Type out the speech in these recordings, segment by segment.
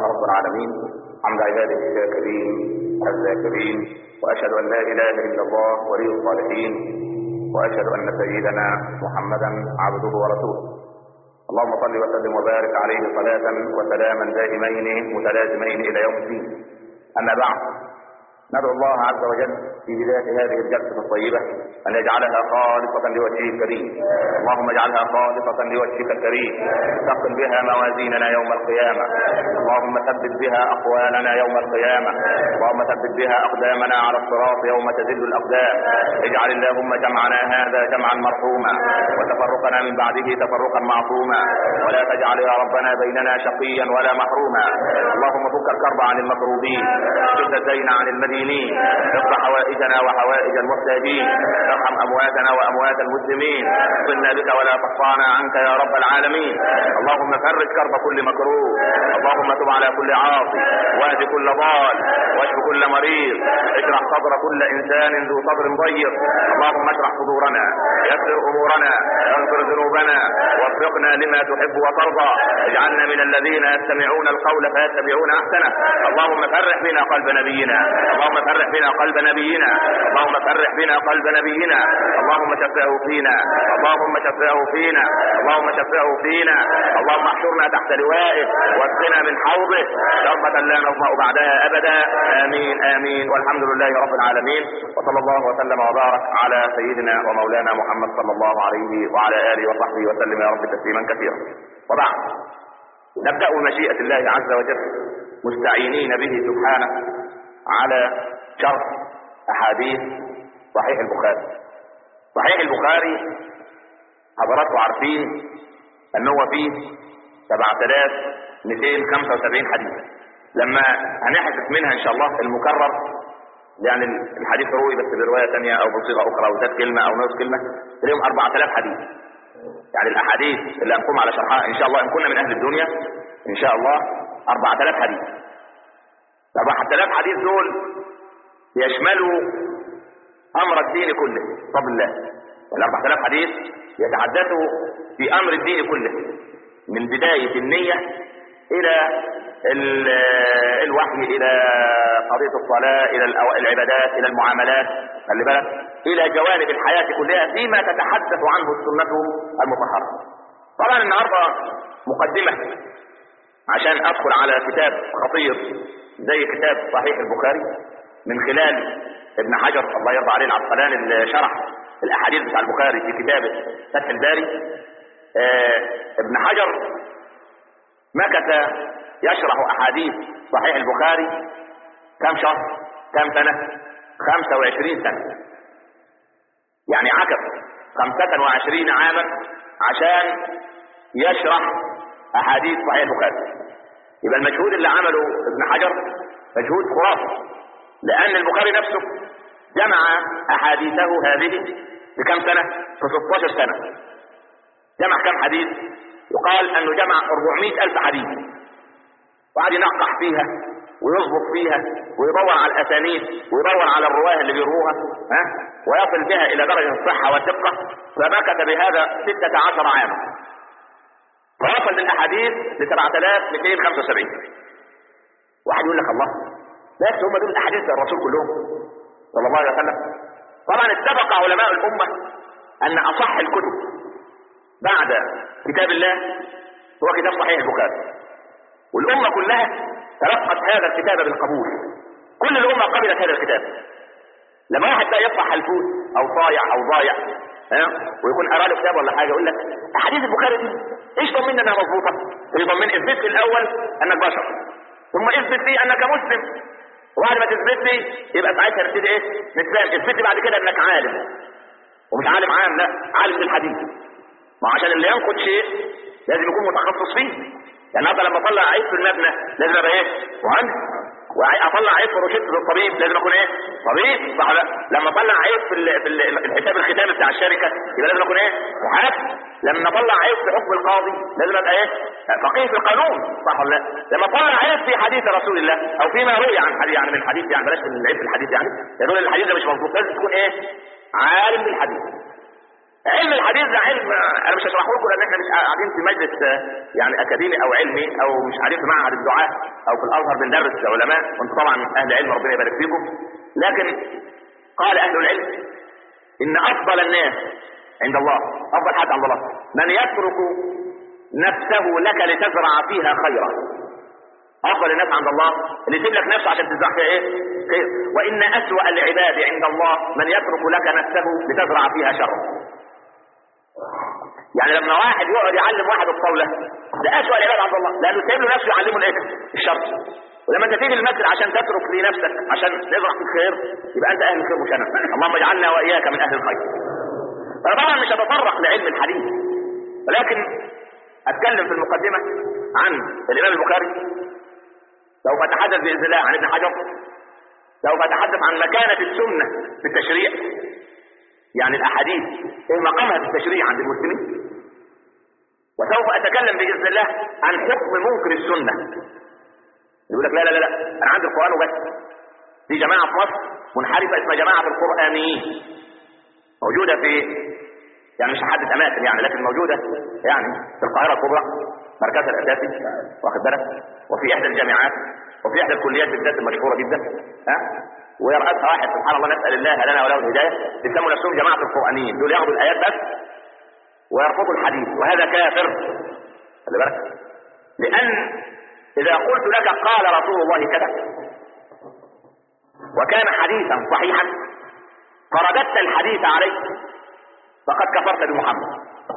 رب العالمين حمد عباده الشاكرين الذاكرين واشهد ان لا اله الا الله ولي الصالحين واشهد ان سيدنا محمدا عبده ورسوله اللهم صل وسلم وبارك عليه صلاة وسلاما دائمين متلازمين الى يوم الدين اما بعد ندعو الله عز وجل في بداية هذه الجلسة الطيبة أن يجعلها خالصة لوجهه الكريم اللهم اجعلها خالصة لوجهك الكريم ثقل بها موازيننا يوم القيامة اللهم ثبت بها أقوالنا يوم القيامة اللهم ثبت بها أقدامنا على الصراط يوم تزل الأقدام اجعل اللهم جمعنا هذا جمعا مرحوما وتفرقنا من بعده تفرقا معصوما ولا تجعل يا ربنا بيننا شقيا ولا محروما اللهم فك الكرب عن المكروبين شد الدين عن المدينين اقض حوائجنا وحوائج المحتاجين ارحم امواتنا واموات المسلمين صلنا بك ولا تقطعنا عنك يا رب العالمين اللهم فرج كرب كل مكروه اللهم تب على كل عاصي واهد كل ضال واشف كل مريض اشرح صدر كل انسان ذو صدر ضيق اللهم اشرح صدورنا يسر امورنا اغفر ذنوبنا وفقنا لما تحب وترضى اجعلنا من الذين يستمعون القول فيتبعون احسنه اللهم فرح بنا قلب نبينا اللهم فرح بنا قلب نبينا اللهم فرح بنا قلب نبينا اللهم شفعه فينا اللهم شفعه فينا اللهم شفعه فينا اللهم احشرنا تحت لوائه واسقنا من حوضه شربة لا نظمأ بعدها ابدا امين امين والحمد لله رب العالمين وصلى الله وسلم وبارك على سيدنا ومولانا محمد صلى الله عليه وعلى اله وصحبه وسلم يا رب تسليما كثيرا وبعد نبدأ بمشيئة الله عز وجل مستعينين به سبحانه على شرح احاديث صحيح البخاري صحيح البخاري حضراتكم عارفين ان هو فيه 7275 حديث لما هنحذف منها ان شاء الله المكرر يعني الحديث روي بس بروايه ثانيه او بصيغه اخرى او زاد كلمه او نص كلمه تلاقيهم 4000 حديث يعني الاحاديث اللي هنقوم على شرحها ان شاء الله ان كنا من اهل الدنيا ان شاء الله 4000 حديث 4000 حديث دول يشملوا امر الدين كله بفضل الله ال 4000 حديث يتحدثوا في امر الدين كله من بدايه النيه الى الوحي الى قضيه الصلاه الى العبادات الى المعاملات خلي بالك الى جوانب الحياه كلها فيما تتحدث عنه السنه المطهره طبعا النهارده مقدمه عشان ادخل على كتاب خطير زي كتاب صحيح البخاري من خلال ابن حجر الله يرضى عليه العسقلاني اللي شرح الاحاديث بتاع البخاري في كتابه فتح الباري آه ابن حجر مكث يشرح احاديث صحيح البخاري كم شهر كم سنة 25 سنة يعني عكف 25 عاما عشان يشرح احاديث صحيح البخاري يبقى المجهود اللي عمله ابن حجر مجهود خرافي لان البخاري نفسه جمع احاديثه هذه في كم سنة في 16 سنة جمع كم حديث يقال انه جمع 400 الف حديث وقعد ينقح فيها ويظبط فيها ويدور على الاسانيد ويدور على الرواه اللي بيروها ها ويصل بها الى درجه الصحه والدقه فمكث بهذا 16 عاما فوصل بالاحاديث ل 7275 واحد يقول لك الله بس هم دول الاحاديث الرسول كلهم صلى الله عليه وسلم طبعا اتفق علماء الامه ان اصح الكتب بعد كتاب الله هو كتاب صحيح البخاري والامه كلها تلقت هذا الكتاب بالقبول كل الامه قبلت هذا الكتاب لما واحد بقى يطلع حلفوت او صايع او ضايع ها ويكون قرا له كتاب ولا حاجه يقول لك احاديث البخاري دي ايش ضمننا انها مظبوطه؟ يضمن اثبت في الاول انك بشر ثم اثبت لي انك مسلم وبعد ما تثبت لي يبقى ساعتها نبتدي ايه؟ نتفاهم اثبت لي بعد كده انك عالم ومش عالم عام لا عالم بالحديث ما عشان اللي ينقد شيء لازم يكون متخصص فيه يعني انا لما اطلع عيب في المبنى لازم ابقى ايه؟ مهندس واطلع عيب في روشته الطبيب لازم اكون ايه؟ طبيب صح لا؟ لما اطلع عيب في ال في ال الحساب الختامي بتاع الشركه يبقى لازم اكون ايه؟ محاسب لما اطلع عيب في حكم القاضي لازم ابقى ايه؟ فقيه في القانون صح ولا لا؟ لما اطلع عيب في حديث رسول الله او فيما روي عن حديث يعني من الحديث يعني بلاش العيب في الحديث يعني يقول الحديث ده مش مظبوط لازم تكون ايه؟ عالم بالحديث علم الحديث ده علم انا مش هشرحه لكم لان احنا مش قاعدين في مجلس يعني اكاديمي او علمي او مش قاعدين في معهد الدعاء او في الازهر بندرس علماء وانتم طبعا اهل علم ربنا يبارك فيكم لكن قال اهل العلم ان افضل الناس عند الله افضل حد عند الله من يترك نفسه لك لتزرع فيها خيرا افضل الناس عند الله اللي يسيب لك نفسه عشان تزرع فيها ايه خير وان اسوا العباد عند الله من يترك لك نفسه لتزرع فيها شرا يعني لما واحد يقعد يعلم واحد الطاوله ده اسوء العباد عند الله لانه سايب له نفسه يعلمه الايه الشر ولما انت تيجي المسجد عشان تترك لنفسك عشان نزرع في الخير يبقى انت اهل الخير مش انا اللهم اجعلنا واياك من اهل الخير انا طبعا مش هتطرق لعلم الحديث ولكن اتكلم في المقدمه عن الامام البخاري سوف اتحدث باذن الله عن ابن حجر سوف اتحدث عن مكانه السنه في التشريع يعني الاحاديث ايه مقامها في التشريع عند المسلمين وسوف اتكلم باذن الله عن حكم منكر السنه يقول لك لا لا لا لا انا عندي القران وبس في جماعه في مصر منحرفه اسمها جماعه القرانيين موجوده في يعني مش هحدد اماكن يعني لكن موجوده يعني في القاهره الكبرى مركزها الاساسي واخد بالك وفي احدى الجامعات وفي احدى الكليات بالذات المشهوره جدا ها ويرأسها واحد سبحان الله نسأل الله لنا وله الهداية بيسموا نفسهم جماعة القرآنيين دول ياخدوا الآيات بس ويرفضوا الحديث وهذا كافر خلي بالك لأن إذا قلت لك قال رسول الله كذا وكان حديثا صحيحا فرددت الحديث عليه فقد كفرت بمحمد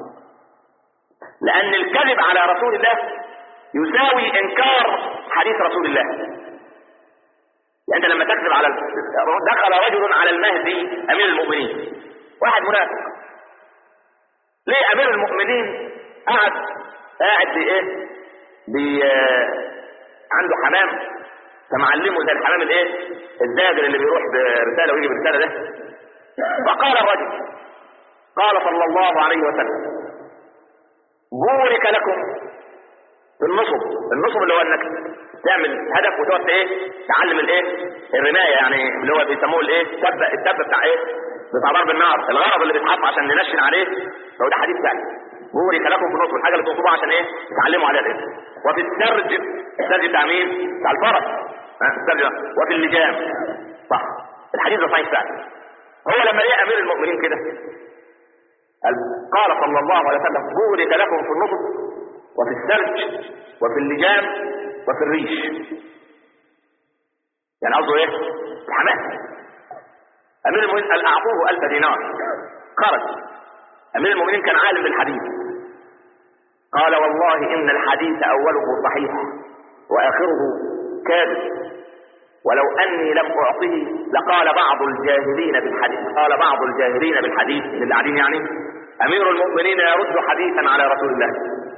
لأن الكذب على رسول الله يساوي إنكار حديث رسول الله يعني انت لما تكذب على دخل رجل على المهدي امير المؤمنين واحد منافق ليه امير المؤمنين قعد قاعد في ايه بي عنده حمام فمعلمه زي الحمام الايه الدابر اللي بيروح برساله ويجي برساله ده فقال الرجل قال صلى الله عليه وسلم بورك لكم في النصب النصب اللي هو انك تعمل هدف وتقعد ايه تعلم الايه الرمايه يعني اللي هو بيسموه الايه التب التب بتاع ايه بتاع ضرب النار الغرض اللي بيتحط عشان ننشن عليه لو ده حديث ثاني بورك لكم في النصب الحاجه اللي تنصبوها عشان ايه تتعلموا عليها الايه وفي السرج السرج بتاع مين بتاع الفرس السرج وفي اللجام صح الحديث ده صحيح فعلا هو لما لقى امير المؤمنين كده قال صلى الله عليه وسلم بورك لكم في النصب وفي السرج وفي اللجام وفي الريش يعني قصده ايه الحماس امير المؤمنين قال اعطوه الف دينار خرج امير المؤمنين كان عالم بالحديث قال والله ان الحديث اوله صحيح واخره كاذب ولو اني لم اعطه لقال بعض الجاهلين بالحديث قال بعض الجاهلين بالحديث اللي قاعدين يعني امير المؤمنين يرد حديثا على رسول الله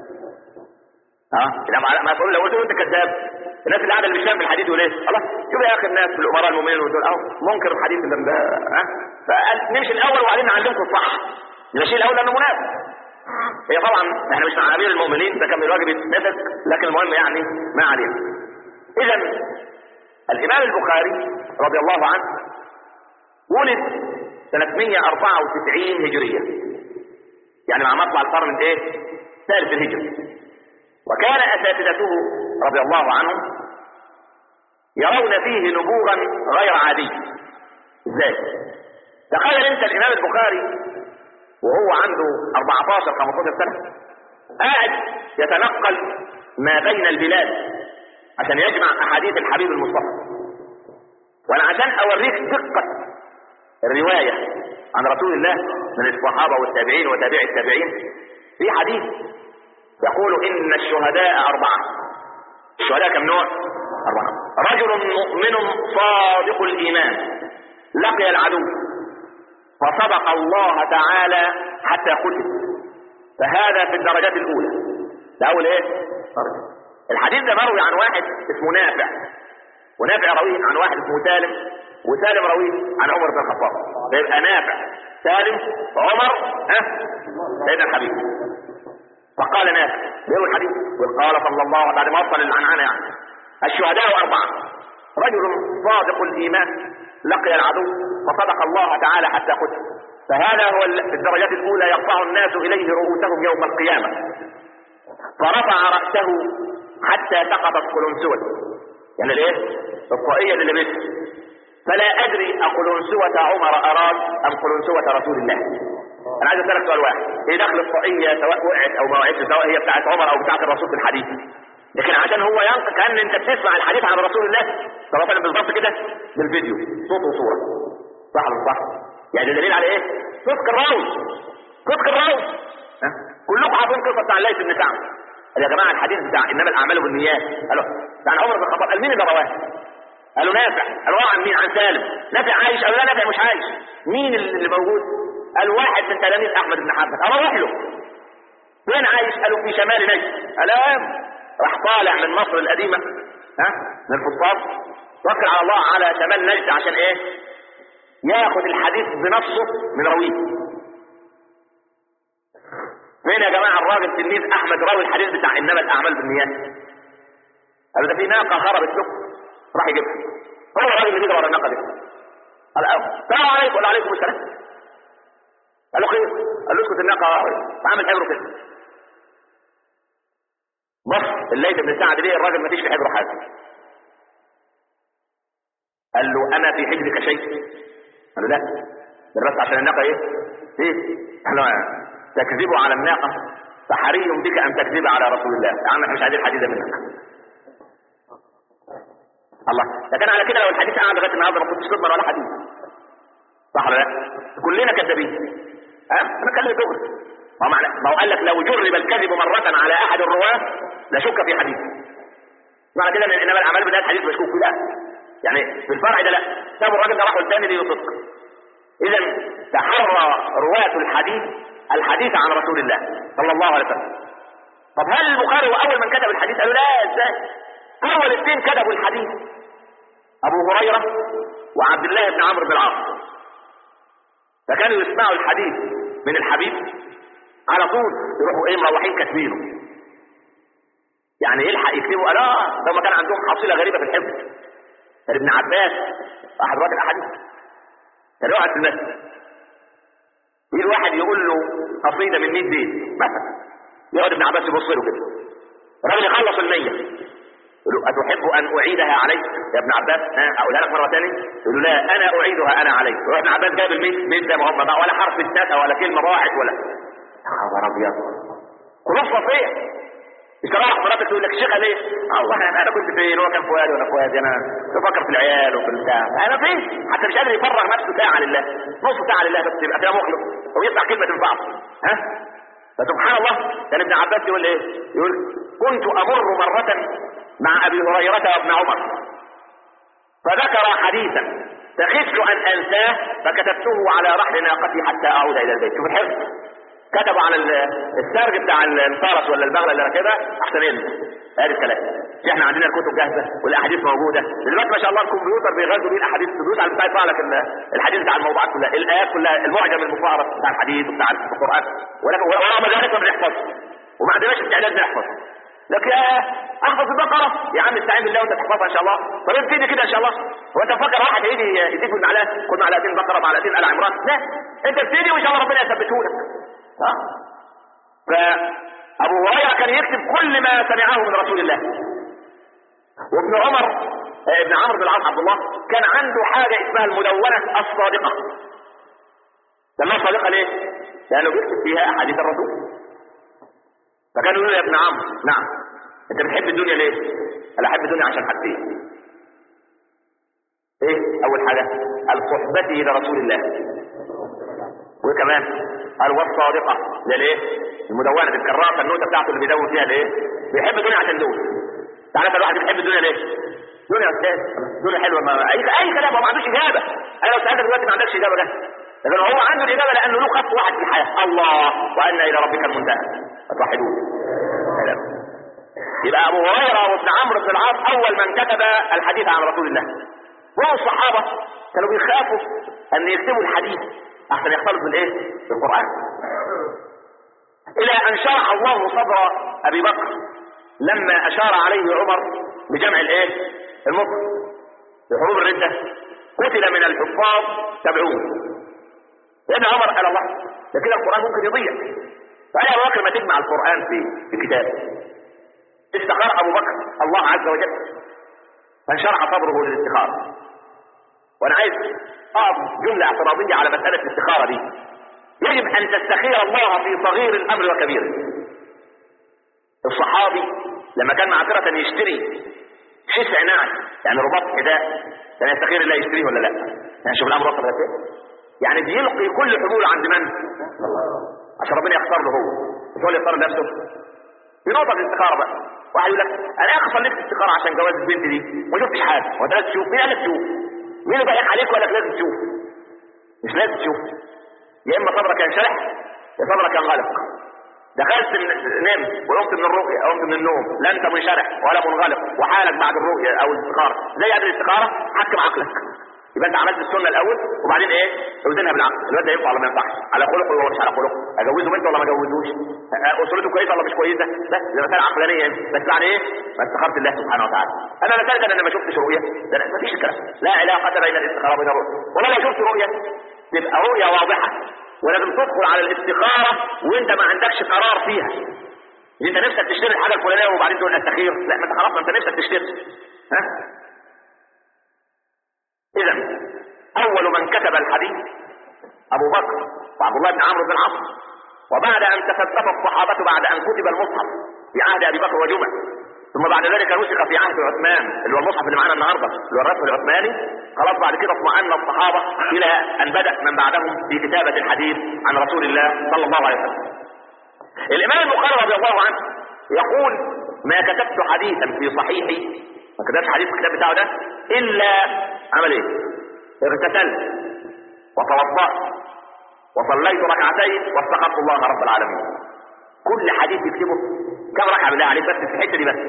ها لما ما تقول لو قلت انت كذاب الناس اللي قاعده اللي بيشتغل بالحديث يقول ايه خلاص شوف يا اخي الناس في الامراء المؤمنين دول اهو منكر الحديث اللي ده ها فقال نمشي الاول وبعدين نعلمكم الصح نمشي الاول لانه منافق هي طبعا احنا مش مع امير المؤمنين ده كان من الواجب يتنفذ لكن المهم يعني ما علينا اذا الامام البخاري رضي الله عنه ولد سنة 194 هجرية يعني مع مطلع القرن ايه ثالث الهجري وكان اساتذته رضي الله عنهم يرون فيه نبوغا غير عادي ازاي تخيل انت الامام البخاري وهو عنده 14 15 سنه قاعد يتنقل ما بين البلاد عشان يجمع احاديث الحبيب المصطفى وانا عشان اوريك دقه الروايه عن رسول الله من الصحابه والتابعين وتابع التابعين في حديث يقول ان الشهداء اربعه الشهداء كم نوع اربعه رجل مؤمن صادق الايمان لقي العدو فصدق الله تعالى حتى قتل فهذا في الدرجات الاولى ده اول ايه درجة. الحديث ده مروي عن واحد اسمه نافع ونافع رويه عن واحد اسمه سالم وسالم رويه عن عمر بن الخطاب فيبقى نافع سالم عمر ها سيدنا الحبيب فقال نافع بيقول الحديث وقال صلى الله عليه بعد ما وصل العنعنه يعني الشهداء اربعه رجل صادق الايمان لقي العدو فصدق الله تعالى حتى قتل فهذا هو ال- في الدرجات الاولى يرفع الناس اليه رؤوسهم يوم القيامه فرفع راسه حتى سقطت قلنسوه يعني الايه الطاقيه اللي لبسها فلا ادري اقلنسوه عمر اراد ام قلنسوه رسول الله انا عايز اسالك سؤال واحد ايه دخل الطاقيه سواء وقعت او ما وقعتش سواء هي بتاعت عمر او بتاعت الرسول في الحديث لكن عشان هو ينطق كان انت بتسمع الحديث عن رسول الله صلى الله عليه وسلم بالظبط كده بالفيديو صوت وصوره صح ولا مش صح؟ يعني ده دليل على ايه؟ صدق الراوي صدق الراوي ها؟ كلكم عارفين قصه بتاع الليث بن سعد قال يا جماعه الحديث بتاع انما الاعمال بالنيات قالوا بتاع عمر بن الخطاب قال مين اللي رواه؟ قالوا نافع قالوا عن مين عن سالم نافع عايش قالوا لا نافع مش عايش مين اللي موجود قال واحد من تلاميذ احمد بن حنبل اروح له وين عايش قالوا في شمال نجد الام راح طالع من مصر القديمه ها من الفسطاط توكل على الله على شمال نجد عشان ايه ياخد الحديث بنفسه من راويه فين يا جماعه الراجل تلميذ احمد راوي الحديث بتاع انما الاعمال بالنيات قالوا ده في ناقه هربت له راح يجيبها هو الراجل اللي بيجري ورا الناقه دي قال السلام عليكم ولا عليكم السلام قال له خير قال له اسكت الناقه عامل حبره كده بص الليث بن سعد ليه الراجل ما فيش في حبره حاجه قال له انا في حجرك شيء قال له لا ده بس عشان الناقه ايه ايه قال له تكذب على الناقه فحري بك ان تكذب على رسول الله يا عم احنا مش عايزين حديثه منك الله ده كان على كده لو الحديث قعد لغايه النهارده ما كنتش تضمن ولا حديث صح ولا لا؟ كلنا كذابين ها انا بتكلم دغري ما هو معنى ما هو قال لك لو جرب الكذب مره على احد الرواه لشك في حديث معنى كده ان انما الاعمال بدايه الحديث مشكوك فيه لا يعني في الفرع ده لا سابوا الراجل ده راحوا الثاني ليصدق اذا تحرى رواه الحديث الحديث عن رسول الله صلى الله عليه وسلم طب هل البخاري هو اول من كتب الحديث قالوا لا ازاي اول اثنين كتبوا الحديث ابو هريره وعبد الله بن عمرو بن العاص فكانوا يسمعوا الحديث من الحبيب على طول يروحوا ايه مروحين كاتبينه يعني يلحق يكتبوا قال اه ده ما كان عندهم حصيله غريبه في الحفظ كان ابن عباس احد رواه الاحاديث كان يقعد في المسجد يجي واحد يقول له قصيده من 100 بيت مثلا يقعد ابن عباس يبص له كده الراجل يخلص ال 100 يقول له أتحب أن أعيدها عليك يا ابن عباس ها أقولها لك مرة ثانية يقول له لا أنا أعيدها أنا عليك يروح ابن عباس جاب الميت ميت ده ما هم بقى ولا حرف اتنسى ولا كلمة ضاعت ولا يا خبر أبيض خلاص وصية مش راح مراتك تقول لك شيخ ليه؟ الله انا انا كنت فين هو كان فؤاد وانا فؤاد انا كنت بفكر في العيال وفي البتاع انا فين؟ حتى مش قادر يفرغ نفسه ساعه لله نص ساعه لله بس يبقى فيها مخلص ويطلع كلمه تنفعه ها؟ فسبحان الله كان ابن عباس يقول ايه؟ يقول كنت امر مره مع ابي هريره وابن عمر فذكر حديثا فخفت ان انساه فكتبته على رحل ناقتي حتى اعود الى البيت شوف الحفظ كتبوا على السرج بتاع الفرس ولا البغله اللي راكبها احسن منه هذا الكلام مش احنا عندنا الكتب جاهزه والاحاديث موجوده دلوقتي ما شاء الله الكمبيوتر بيغذوا بيه الاحاديث تدوس على بتاع يطلع لك الحديث بتاع الموضوعات كلها الايات كلها المعجم المفهرس بتاع الحديث وبتاع القران ولكن ورغم ذلك ما بنحفظ وما عندناش استعداد نحفظ لك يا احفظ البقره يا عم استعين بالله وانت تحفظها ان شاء الله طب ابتدي كده ان شاء الله هو انت فاكر واحد هيجي يديك بالمعلقه خد معلقتين بقره معلقتين ال عمران لا انت ابتدي وان شاء الله ربنا يثبته لك ها فابو هريره كان يكتب كل ما سمعه من رسول الله وابن عمر ابن عمرو بن العاص عبد الله كان عنده حاجه اسمها المدونه الصادقه سماها صادقه ليه؟ لانه بيكتب فيها احاديث الرسول فكان يقول يا ابن عمرو نعم انت بتحب الدنيا ليه؟ انا احب الدنيا عشان حاجتين ايه اول حاجه الصحبه لرسول الله وكمان قال والصادقه للايه؟ المدونه الكراسه النوته بتاعته اللي بيدون فيها ليه؟ بيحب الدنيا عشان دول تعالى الواحد بيحب الدنيا ليه؟ دنيا استاذ دنيا حلوه ما اي اي كلام هو ما عندوش اجابه انا لو سالتك دلوقتي ما عندكش اجابه ده لكن هو عنده الاجابه لانه له خط واحد في الحياه الله وان الى ربك المنتهى فتوحدوه يبقى ابو هريره وابن عمرو بن العاص اول من كتب الحديث عن رسول الله وهم الصحابه كانوا بيخافوا ان يكتبوا الحديث احسن يختلط بالايه؟ بالقران الى ان شرح الله صدر ابي بكر لما اشار عليه عمر بجمع الايه؟ المصر في حروب الرده قتل من الحفاظ سبعون لان عمر قال الله ده كده القران ممكن يضيع فقال ابو بكر ما تجمع القران في في كتاب استخار ابو بكر الله عز وجل فانشرح صدره للاستخاره وانا عايز اقف جمله اعتراضيه على مساله الاستخاره دي يجب ان تستخير الله في صغير الامر وكبيره الصحابي لما كان معذرة يشتري شسع نعم يعني رباط حداء كان يستخير الله يشتريه ولا لا يعني شوف الامر وصل لفين يعني بيلقي كل حلول عند من عشان ربنا يختار له هو مش هو اللي يختار لنفسه في نقطة الاستخارة بقى واحد يقول لك انا اخي صليت استخارة عشان جواز البنت دي ما شفتش حاجة وانت لازم تشوف مين قال لك تشوف مين اللي ضايق عليك ولا لازم تشوف مش لازم تشوف يا اما صدرك ينشرح يا صدرك ينغلق دخلت نمت وقمت من الرؤية قمت من النوم لا انت منشرح ولا منغلق وحالك بعد الرؤية او الاستخارة زي قبل الاستخارة حكم عقلك يبقى انت عملت السنة الاول وبعدين ايه توزنها بالعقل الواد ده ينفع ولا ما ينفعش على خلقه ولا مش على خلقه اجوزه بنت ولا ما اجوزوش اسرته كويسه ولا مش كويسه بس دي مساله عقلانيه بس يعني ايه ما استخرت الله سبحانه وتعالى انا مساله انا ما شفتش رؤيه ده ما فيش الكلام لا علاقه بين الاستخاره وبين الرؤيه ولا لو شفت رؤيه تبقى رؤيه واضحه ولازم تدخل على الاستخارة وانت ما عندكش قرار فيها انت نفسك تشتري الحاجة الفلانية وبعدين تقول التخير لا ما انت خلاص ما انت نفسك تشتري ها اذا اول من كتب الحديث ابو بكر وعبد الله بن عمرو بن العاص وبعد ان تثبت الصحابة بعد ان كتب المصحف في عهد ابي بكر وجمع ثم بعد ذلك نسخ في عهد عثمان اللي هو المصحف اللي معانا النهارده اللي هو الرسم العثماني خلاص بعد كده اطمأن الصحابه الى ان بدا من بعدهم في كتابه الحديث عن رسول الله صلى الله عليه وسلم. الامام البخاري رضي الله عنه يقول ما كتبت حديثا في صحيحي ما كتبتش حديث في الكتاب بتاعه ده الا عمل ايه؟ اغتسلت وتوضأت وصليت ركعتين واستغفرت الله رب العالمين. كل حديث يكتبه كم ركعه بالله عليك بس في الحته دي بس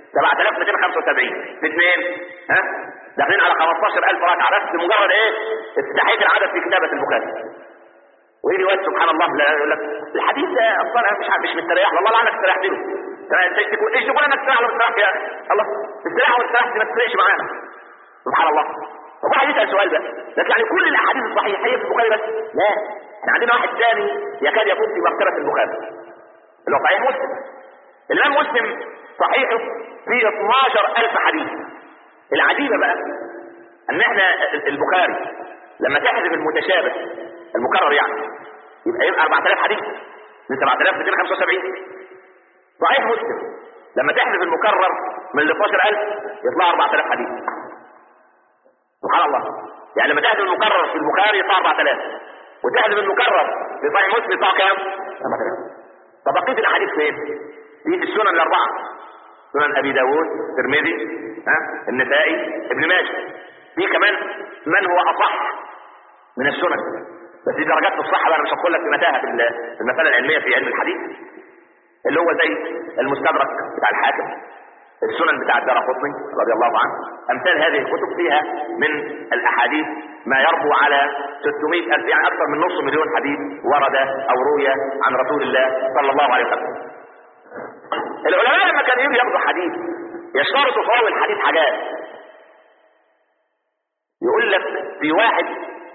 7275 في اثنين ها داخلين على 15000 ركعه بس بمجرد ايه استحيت العدد في كتابه البخاري ويجي وقت سبحان الله لا يقول لك الحديث ده اصلا مش مش مستريح والله لعنك استريحت له تقول ايش تقول انك تستريح ولا مستريح يا الله استريح ولا استريح ما تفرقش معانا سبحان الله طب واحد يسال سؤال ده لكن يعني كل الاحاديث الصحيحه هي في البخاري بس لا احنا عندنا واحد ثاني يكاد يكون في مرتبه البخاري اللي هو صحيح مسلم الامام مسلم صحيحه فيه 12000 حديث العجيبة بقى ان احنا البخاري لما تحذف المتشابه المكرر يعني يبقى يبقى 4000 حديث من 7275 صحيح مسلم لما تحذف المكرر من ال 12000 يطلع 4000 حديث سبحان الله يعني لما تحذف المكرر في البخاري يطلع 4000 وتحذف المكرر في صحيح مسلم يطلع كام؟ 4000 طب بقيه الاحاديث فين؟ في السنن الاربعه سنن ابي داود الترمذي ها النسائي ابن ماجه في كمان من هو اصح من السنن بس دي درجات في الصحه بقى انا مش هقول لك متاهه في المساله العلميه في علم الحديث اللي هو زي المستدرك بتاع الحاكم السنن بتاع الدار قطني رضي الله عنه امثال هذه الكتب فيها من الاحاديث ما يربو على 600 الف يعني اكثر من نصف مليون حديث ورد او روي عن رسول الله صلى الله عليه وسلم العلماء لما كانوا يجوا ياخدوا حديث يشترطوا في اول الحديث حاجات يقول لك في واحد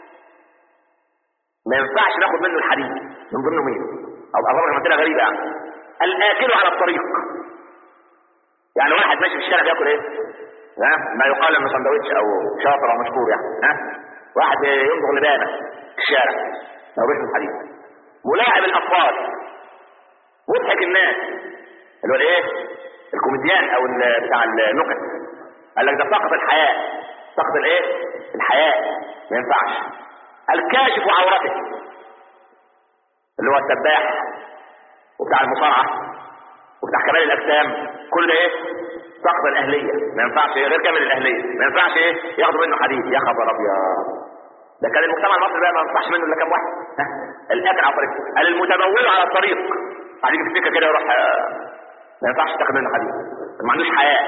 ما ينفعش ناخد منه الحديث من ضمنه مين او اظن مثلا غريبه يعني الاكل على الطريق يعني واحد ماشي في الشارع بياكل ايه ها ما يقال انه سندوتش او شاطر او مشكور يعني ها واحد يمضغ لبانه في الشارع ما يروحش الحديث ملاعب الاطفال مضحك الناس اللي هو الايه الكوميديان او بتاع النكت قال لك ده سقط الحياة سقط الايه الحياة ما ينفعش الكاشف عورته اللي هو السباح وبتاع المصارعة وبتاع كمال الاجسام كل ده ايه سقط الاهلية ما ينفعش إيه؟ غير كامل الاهلية ما ينفعش ايه ياخدوا منه حديث يا خبر ابيض ده كان المجتمع المصري بقى ما ينفعش منه الا كام واحد الاكل على الطريق قال المتبول على الطريق بعدين في السكه كده يروح ما ينفعش تاخد منه حديث ما عندوش حياء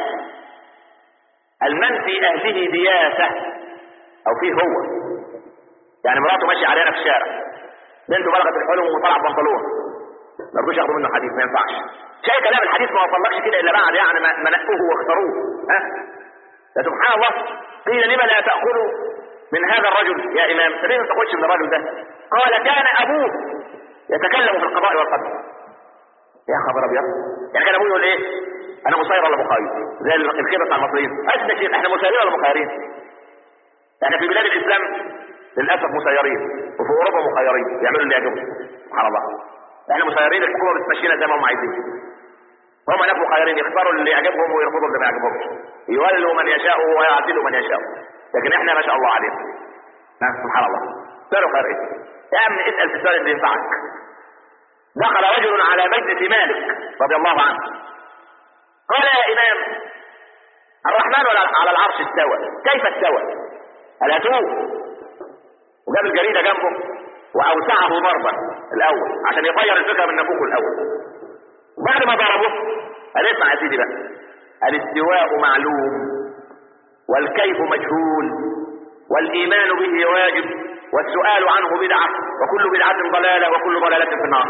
المن في اهله دياسه او فيه هو يعني مراته ماشيه علينا في الشارع بنته بلغت الحلم وطلع بنطلون ما رضوش ياخدوا منه حديث ما ينفعش شيء كلام الحديث ما وصلكش كده الا بعد يعني ما نقوه واختاروه ها ده سبحان الله قيل لما لا تاكلوا من هذا الرجل يا امام ليه ما تقولش من الرجل ده قال كان ابوه يتكلم في القضاء والقدر يا خبر ابيض يعني كان ابوه يقول ايه انا مسير ولا مخير زي الكده بتاع المصريين ايش احنا مسيرين ولا مخيرين احنا في بلاد الاسلام للاسف مسيرين وفي اوروبا مخيرين يعملوا اللي يعجبهم سبحان الله احنا مسيرين الحكومه بتمشينا زي ما هم عايزين هم هناك مخيرين يختاروا اللي يعجبهم ويرفضوا اللي ما يعجبهمش يولوا من يشاء ويعدلوا من يشاء لكن احنا ما شاء الله علينا نعم سبحان الله سألوا خير ايه يا عم اسال في السؤال اللي ينفعك دخل رجل على مجلس مالك رضي الله عنه قال يا امام الرحمن على العرش استوى كيف استوى الاتوه وجاب الجريدة جنبه واوسعه ضربا الاول عشان يطير الفكرة من نفوخه الاول وبعد ما ضربه قال اسمع يا سيدي بقى الاستواء معلوم والكيف مجهول والايمان به واجب والسؤال عنه بدعة وكل بدعة ضلالة وكل ضلالة في النار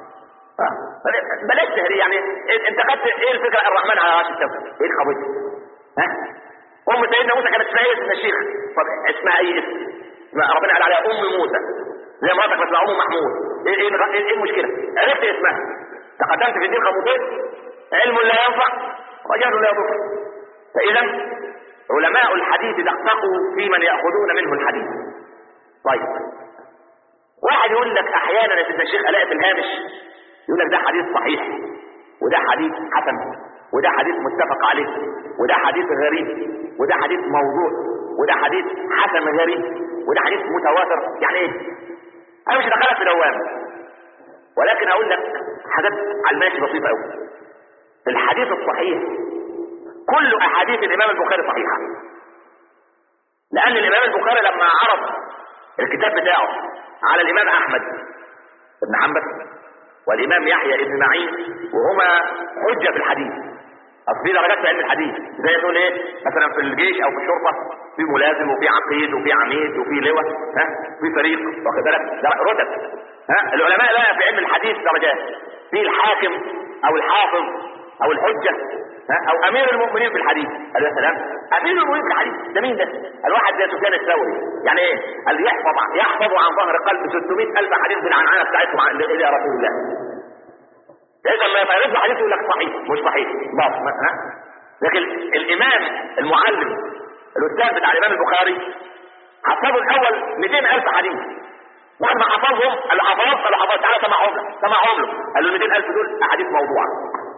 بلاش تهري يعني انت خدت ايه الفكرة الرحمن على عرش السماء ايه الخبيث ها ام سيدنا موسى كانت اسمها ايه اسمها الشيخ طب اسمها اي اسم ربنا قال عليها ام موسى زي مراتك اسمها ام محمود ايه ايه ايه المشكلة عرفت اسمها تقدمت في الدين خطوتين علم لا ينفع وجهل لا يضر فاذا علماء الحديث دققوا في من ياخذون منه الحديث طيب واحد يقول لك احيانا يا سيدنا الشيخ الاقي في الهامش يقول لك ده حديث صحيح وده حديث حسن وده حديث متفق عليه وده حديث غريب وده حديث موضوع وده حديث حسن غريب وده حديث متواتر يعني ايه انا مش دخلت في دوامه ولكن اقول لك حاجات على الماشي بسيطه قوي الحديث الصحيح كل احاديث الامام البخاري صحيحه لان الامام البخاري لما عرض الكتاب بتاعه على الامام احمد بن حنبل والامام يحيى بن معين وهما حجه في الحديث اصل في درجات في علم الحديث زي تقول ايه مثلا في الجيش او في الشرطه في ملازم وفي عقيد وفي عميد وفي لواء ها في فريق واخد بالك رتب ها العلماء بقى في علم الحديث درجات في الحاكم او الحافظ او الحجه ها او امير المؤمنين في الحديث قال يا سلام امير المؤمنين في الحديث ده مين ده الواحد زي سفيان الثوري يعني ايه قال يحفظ يحفظ عن ظهر قلب 600 الف حديث بالعنعنه بتاعتهم عن الى رسول الله اذا ما يفعلش حديث يقول لك صحيح مش صحيح ضعف ها لكن الامام المعلم الاستاذ بتاع الامام البخاري حفظه الاول 200 الف حديث بعد ما حفظهم الحفاظ قالوا حفاظ تعالى سمعهم له سمعهم له قال له 200 الف دول احاديث موضوعه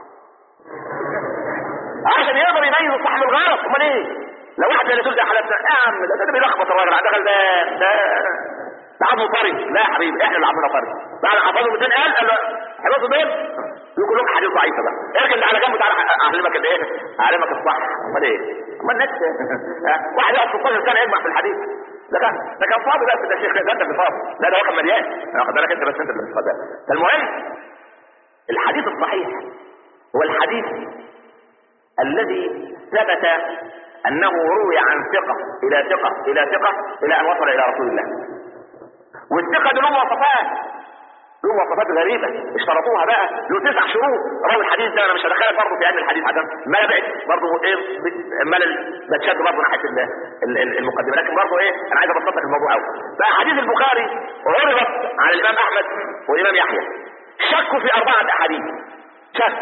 عشان يقدر يميز الصح من الغلط امال ايه لو واحد اللي تقول ده حلفنا يا عم ده ده بيلخبط الراجل ده ده ده ده عظمه طري لا يا حبيبي احنا اللي عظمنا طري بعد حفظه 200 قال قال له حفظه دول يقول لك حديث ضعيفه بقى اركن على جنب تعالى اعلمك الايه اعلمك الصح امال ايه امال الناس واحد يقعد 16 سنه يجمع في الحديث ده كان ده كان فاضي بس ده شيخ ده انت اللي فاضي لا ده هو كان مليان واخد بالك انت بس انت اللي مش فاضي فالمهم الحديث الصحيح هو الحديث الذي ثبت انه روي عن ثقة الى ثقة الى ثقة الى ان وصل الى رسول الله والثقة دي له مواصفات له مواصفات غريبة اشترطوها بقى له تسع شروط راوي الحديث ده انا مش هدخلك برضه في علم الحديث عشان ما بعد برضه ايه ملل بتشد برضه ناحية المقدمة لكن برضه ايه انا عايز ابسط لك الموضوع قوي فحديث البخاري عرضت على الامام احمد والامام يحيى شكوا في اربعة احاديث شك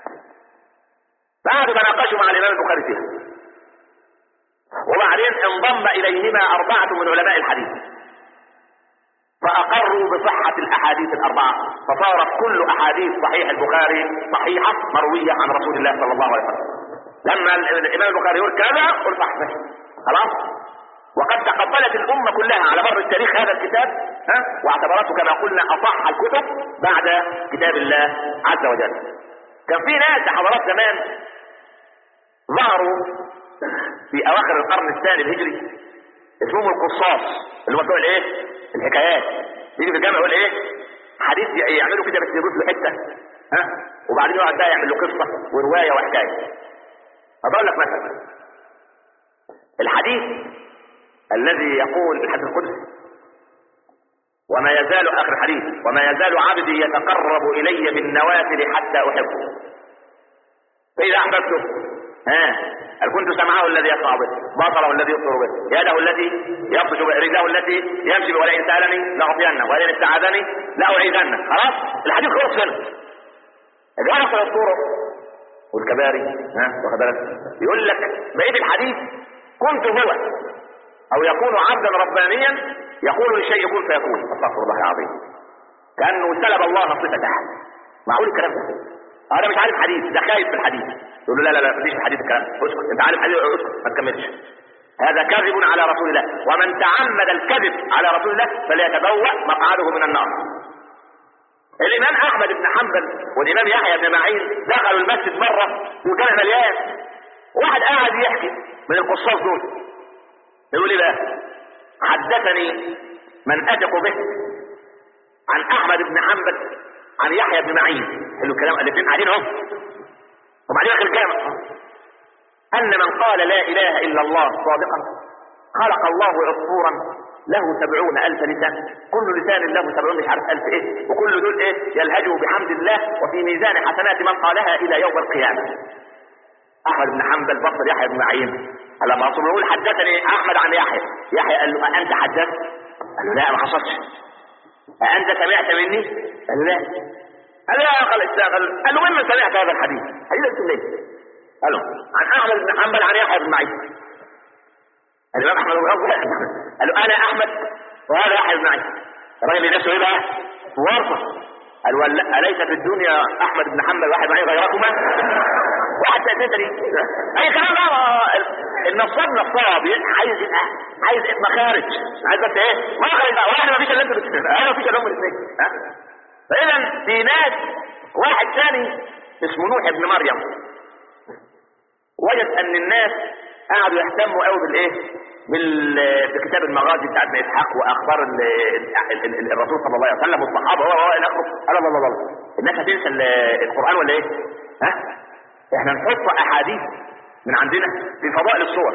بعد ما ناقشوا مع الامام البخاري فيها وبعدين انضم اليهما اربعة من علماء الحديث فاقروا بصحة الاحاديث الاربعة فصارت كل احاديث صحيح البخاري صحيحة مروية عن رسول الله صلى الله عليه وسلم لما الامام البخاري يقول كذا قل صح خلاص وقد تقبلت الامة كلها على مر التاريخ هذا الكتاب ها واعتبرته كما قلنا اصح الكتب بعد كتاب الله عز وجل كان في ناس حضارات زمان ظهروا في اواخر القرن الثاني الهجري اسمهم القصاص اللي هم بتوع الايه الحكايات يجي في الجامع يقول ايه حديث يعملوا كده بس يضيف له حته ها وبعدين يقعد بقى يعمل له قصه وروايه وحكايه اضرب لك مثلا الحديث الذي يقول الحديث القدسي وما يزال اخر الحديث وما يزال عبدي يتقرب الي بالنوافل حتى احبه فاذا احببته ها هل كنت سمعه الذي يسمع به بصره الذي يبصر به يده التي يبطش به رجله التي يمشي به ولئن سالني لاعطينه ولئن استعاذني لاعيذنه خلاص الحديث خلص هنا الورقه الطرق والكباري ها واخد بالك يقول لك بقيه الحديث كنت هو او يكون عبدا ربانيا يقول للشيء كن فيكون استغفر الله العظيم كانه سلب الله صفته معقول الكلام ده انا مش عارف حديث ده خايف في الحديث يقول له لا لا لا مفيش في الحديث الكلام اسكت انت عارف حديث اسكت ما تكملش هذا كذب على رسول الله ومن تعمد الكذب على رسول الله فليتبوأ مقعده من النار الامام احمد بن حنبل والامام يحيى بن معين دخلوا المسجد مره وكان مليان واحد قاعد يحكي من القصاص دول يقول ايه بقى حدثني من اثق به عن احمد بن حنبل عن يحيى بن معين حلو الكلام الاثنين قاعدين اهو وبعدين اخر الكلام ان من قال لا اله الا الله صادقا خلق الله عصفورا له سبعون الف لسان كل لسان له سبعون مش عارف الف ايه وكل دول ايه يلهجوا بحمد الله وفي ميزان حسنات من قالها الى يوم القيامه احمد بن حنبل بصر يحيى بن معين لما رسول يقول حدثني احمد عن يحيى يحيى قال له أأنت حدثت قال له لا ما حصلش أأنت سمعت مني قال له لا قال له يا اخي الاشتغل قال له ممن سمعت هذا الحديث حديث انت ليه قال له عن احمد بن حنبل عن يحيى بن معين الامام احمد بن حنبل قال له انا احمد وهذا يحيى بن معين الراجل نفسه ايه بقى ورطه قال ولا اليس في الدنيا احمد بن حنبل واحد معين غيركما واحد تاني اي كلام بقى النصاب نصاب عايز عايز مخارج عايز بس ايه مخرج بقى واحد ما فيش الا انت انا ما فيش الا هم الاثنين ها فاذا في ناس واحد ثاني اسمه نوح ابن مريم وجد ان الناس قعدوا يهتموا قوي بالايه بال... بكتاب المغازي بتاع ابن اسحاق واخبار ال... ال... ال... الرسول صلى الله عليه وسلم والصحابه هو هو الى اخره قال الله الله الله الناس هتنسى القران ولا ايه؟ ها؟ احنا نحط احاديث من عندنا في فضائل الصور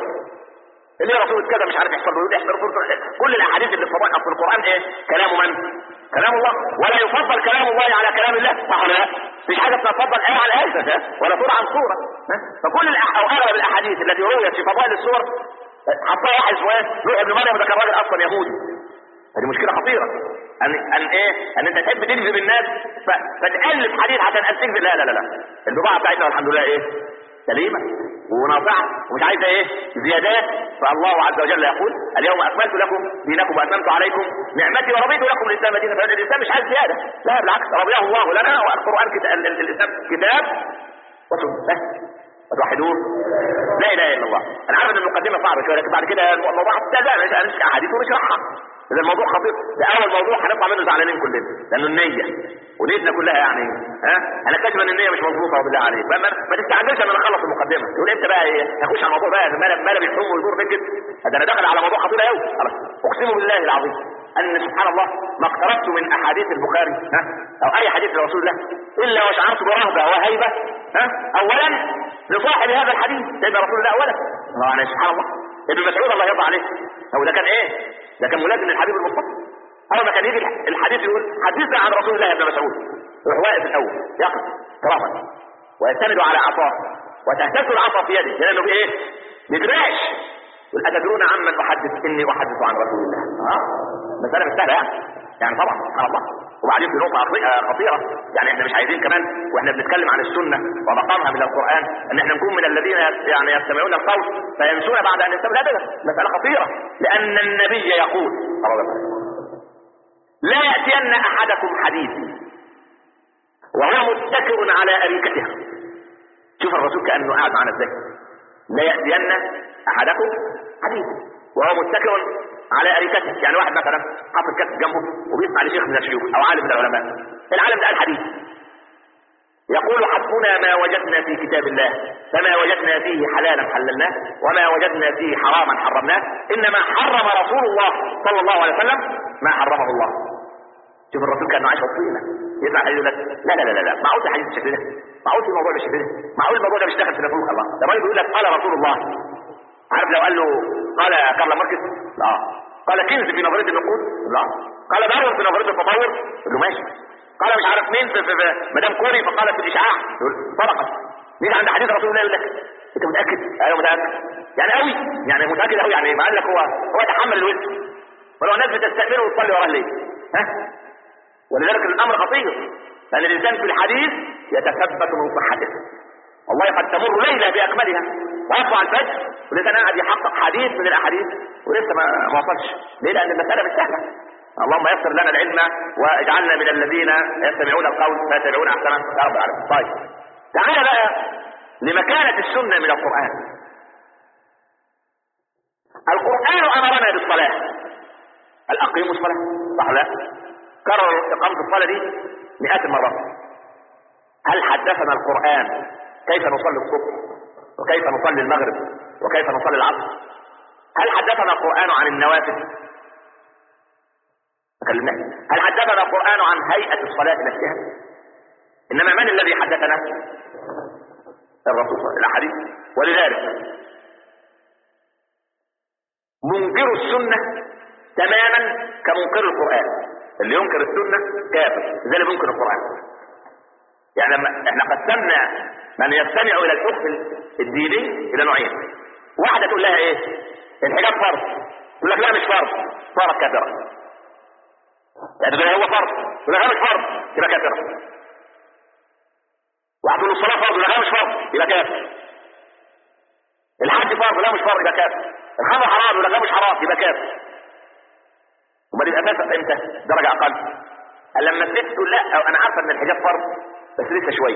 اللي رسول كذا مش عارف يحصل له يحصل كل الاحاديث اللي في فضائل اصل القران ايه؟ كلام من؟ كلام الله ولا يفضل كلام الله على كلام الله صح ولا لا؟ مفيش حاجه تفضل ايه على ايه ولا صوره عن صوره فكل الأح... او اغلب الاحاديث التي رويت في فضائل الصور حطها واحد اسمه ايه؟ نوح ابن مريم ده كان راجل اصلا يهودي هذه مشكله خطيره ان ان ايه ان انت تحب تجذب الناس ف... فتالف حديث عشان ان تجذب لا لا لا لا البضاعه بتاعتنا الحمد لله ايه سليمه ونافعه ومش عايزه ايه زيادات فالله عز وجل يقول اليوم اكملت لكم دينكم واتممت عليكم نعمتي ورضيت لكم الاسلام دينا فالاسلام مش عايز زياده لا بالعكس رضيه الله لنا والقران كتاب الاسلام كتاب وسنه توحدوه لا اله الا الله انا عارف ان المقدمه صعبه شويه لكن بعد كده الموضوع ابتدى مش هنمسك احاديث ونشرحها اذا الموضوع خطير ده اول موضوع هنطلع منه زعلانين كلنا لانه النيه ونيتنا كلها يعني ها انا اكتشف ان النيه مش مظبوطه بالله عليك ما, ما تستعجلش ان انا اخلص المقدمه تقول انت بقى ايه هخش على الموضوع بقى ما ما بيحوم ويدور فكر ده انا داخل على موضوع خطير قوي اقسم بالله العظيم ان سبحان الله ما اقتربت من احاديث البخاري ها او اي حديث لرسول الله الا وشعرت برهبه وهيبه ها اولا لصاحب هذا الحديث سيدنا رسول الله اولا يعني سبحان الله ابن مسعود الله يرضى عليه هو ده كان ايه ده كان ملازم للحبيب المصطفى اول ما كان يجي الحديث يقول حدثنا عن رسول الله يا ابن مسعود يروح واقف الاول يقف كرامه ويستند على عصاه وتهتز العصا في يده لانه في ايه مدراش يقول اتدرون عمن احدث اني احدث عن رسول الله اه مساله مش سهله يعني يعني طبعا سبحان الله وبعدين في نقطه خطيره يعني احنا مش عايزين كمان واحنا بنتكلم عن السنه ومقامها من القران ان احنا نكون من الذين يعني يستمعون القول فينسون بعد ان يستمعوا ابدا مساله خطيره لان النبي يقول لا ياتين احدكم حديث وهو متكئ على اريكته شوف الرسول كانه قاعد معنا ازاي لا ياتين احدكم حديث وهو متكئ على اريكته يعني واحد مثلا حاطط كتف جنبه وبيسمع لشيخ من الشيوخ او عالم من العلماء العالم ده الحديث يقول حسبنا ما وجدنا في كتاب الله فما وجدنا فيه حلالا حللناه وما وجدنا فيه حراما حرمناه انما حرم رسول الله صلى الله عليه وسلم ما حرمه الله شوف الرسول كان عايش وصينا يسمع حديث يقول لك لا لا لا لا معقول ده حديث بالشكل ده معقول في موضوع بالشكل ده معقول الموضوع ده مش داخل في نفوق الله ده الراجل بيقول لك قال رسول الله عارف لو قال له قال كارل ماركس لا قال كنز في نظريه النقود لا قال دارون في نظريه التطور يقول له ماشي قال مش عارف مين في, في, في مدام كوري فقالت في الاشعاع يقول صدقت مين عند حديث رسول الله يقول لك انت متاكد ايوه متاكد يعني قوي يعني متاكد قوي يعني ما قال لك هو هو يتحمل الوزن ولو الناس بتستأمنه وتصلي وراه ليه ها ولذلك الامر خطير لان الانسان في الحديث يتثبت من صحته والله قد تمر ليله باكملها ويطلع الفجر والانسان قاعد يحقق حديث من الاحاديث ولسه ما ما وصلش ليه لان المساله مش سهله اللهم يسر لنا العلم واجعلنا من الذين يستمعون القول فيتبعون احسنه يا رب العالمين طيب تعال بقى لمكانه السنه من القران القران امرنا بالصلاه هل اقيموا الصلاه صح لا كرر اقامه الصلاه دي مئات المرات هل حدثنا القران كيف نصلي الصبح وكيف نصلي المغرب وكيف نصلي العصر هل حدثنا القرآن عن النوافل تكلمنا هل حدثنا القرآن عن هيئة الصلاة نفسها إنما من الذي حدثنا الرسول صلى الله عليه وسلم الأحاديث ولذلك منكر السنة تماما كمنكر القرآن اللي ينكر السنة كافر زي اللي بينكر القرآن يعني لما احنا قسمنا من يستمع الى الحكم الديني الى نوعين واحده تقول لها ايه الحجاب فرض تقول لك لا مش فرض صارت كافره يعني تقول هو فرض تقول لك لا مش فرض يبقى كافره واحد تقول الصلاه فرض تقول لك لا مش فرض يبقى كافر الحج فرض لا مش فرض يبقى كافر الخمر حرام يقول لك لا مش حرام يبقى كافر امال يبقى كافر امتى درجه اقل لما الست تقول لا انا عارفه ان الحجاب فرض بس لسه شويه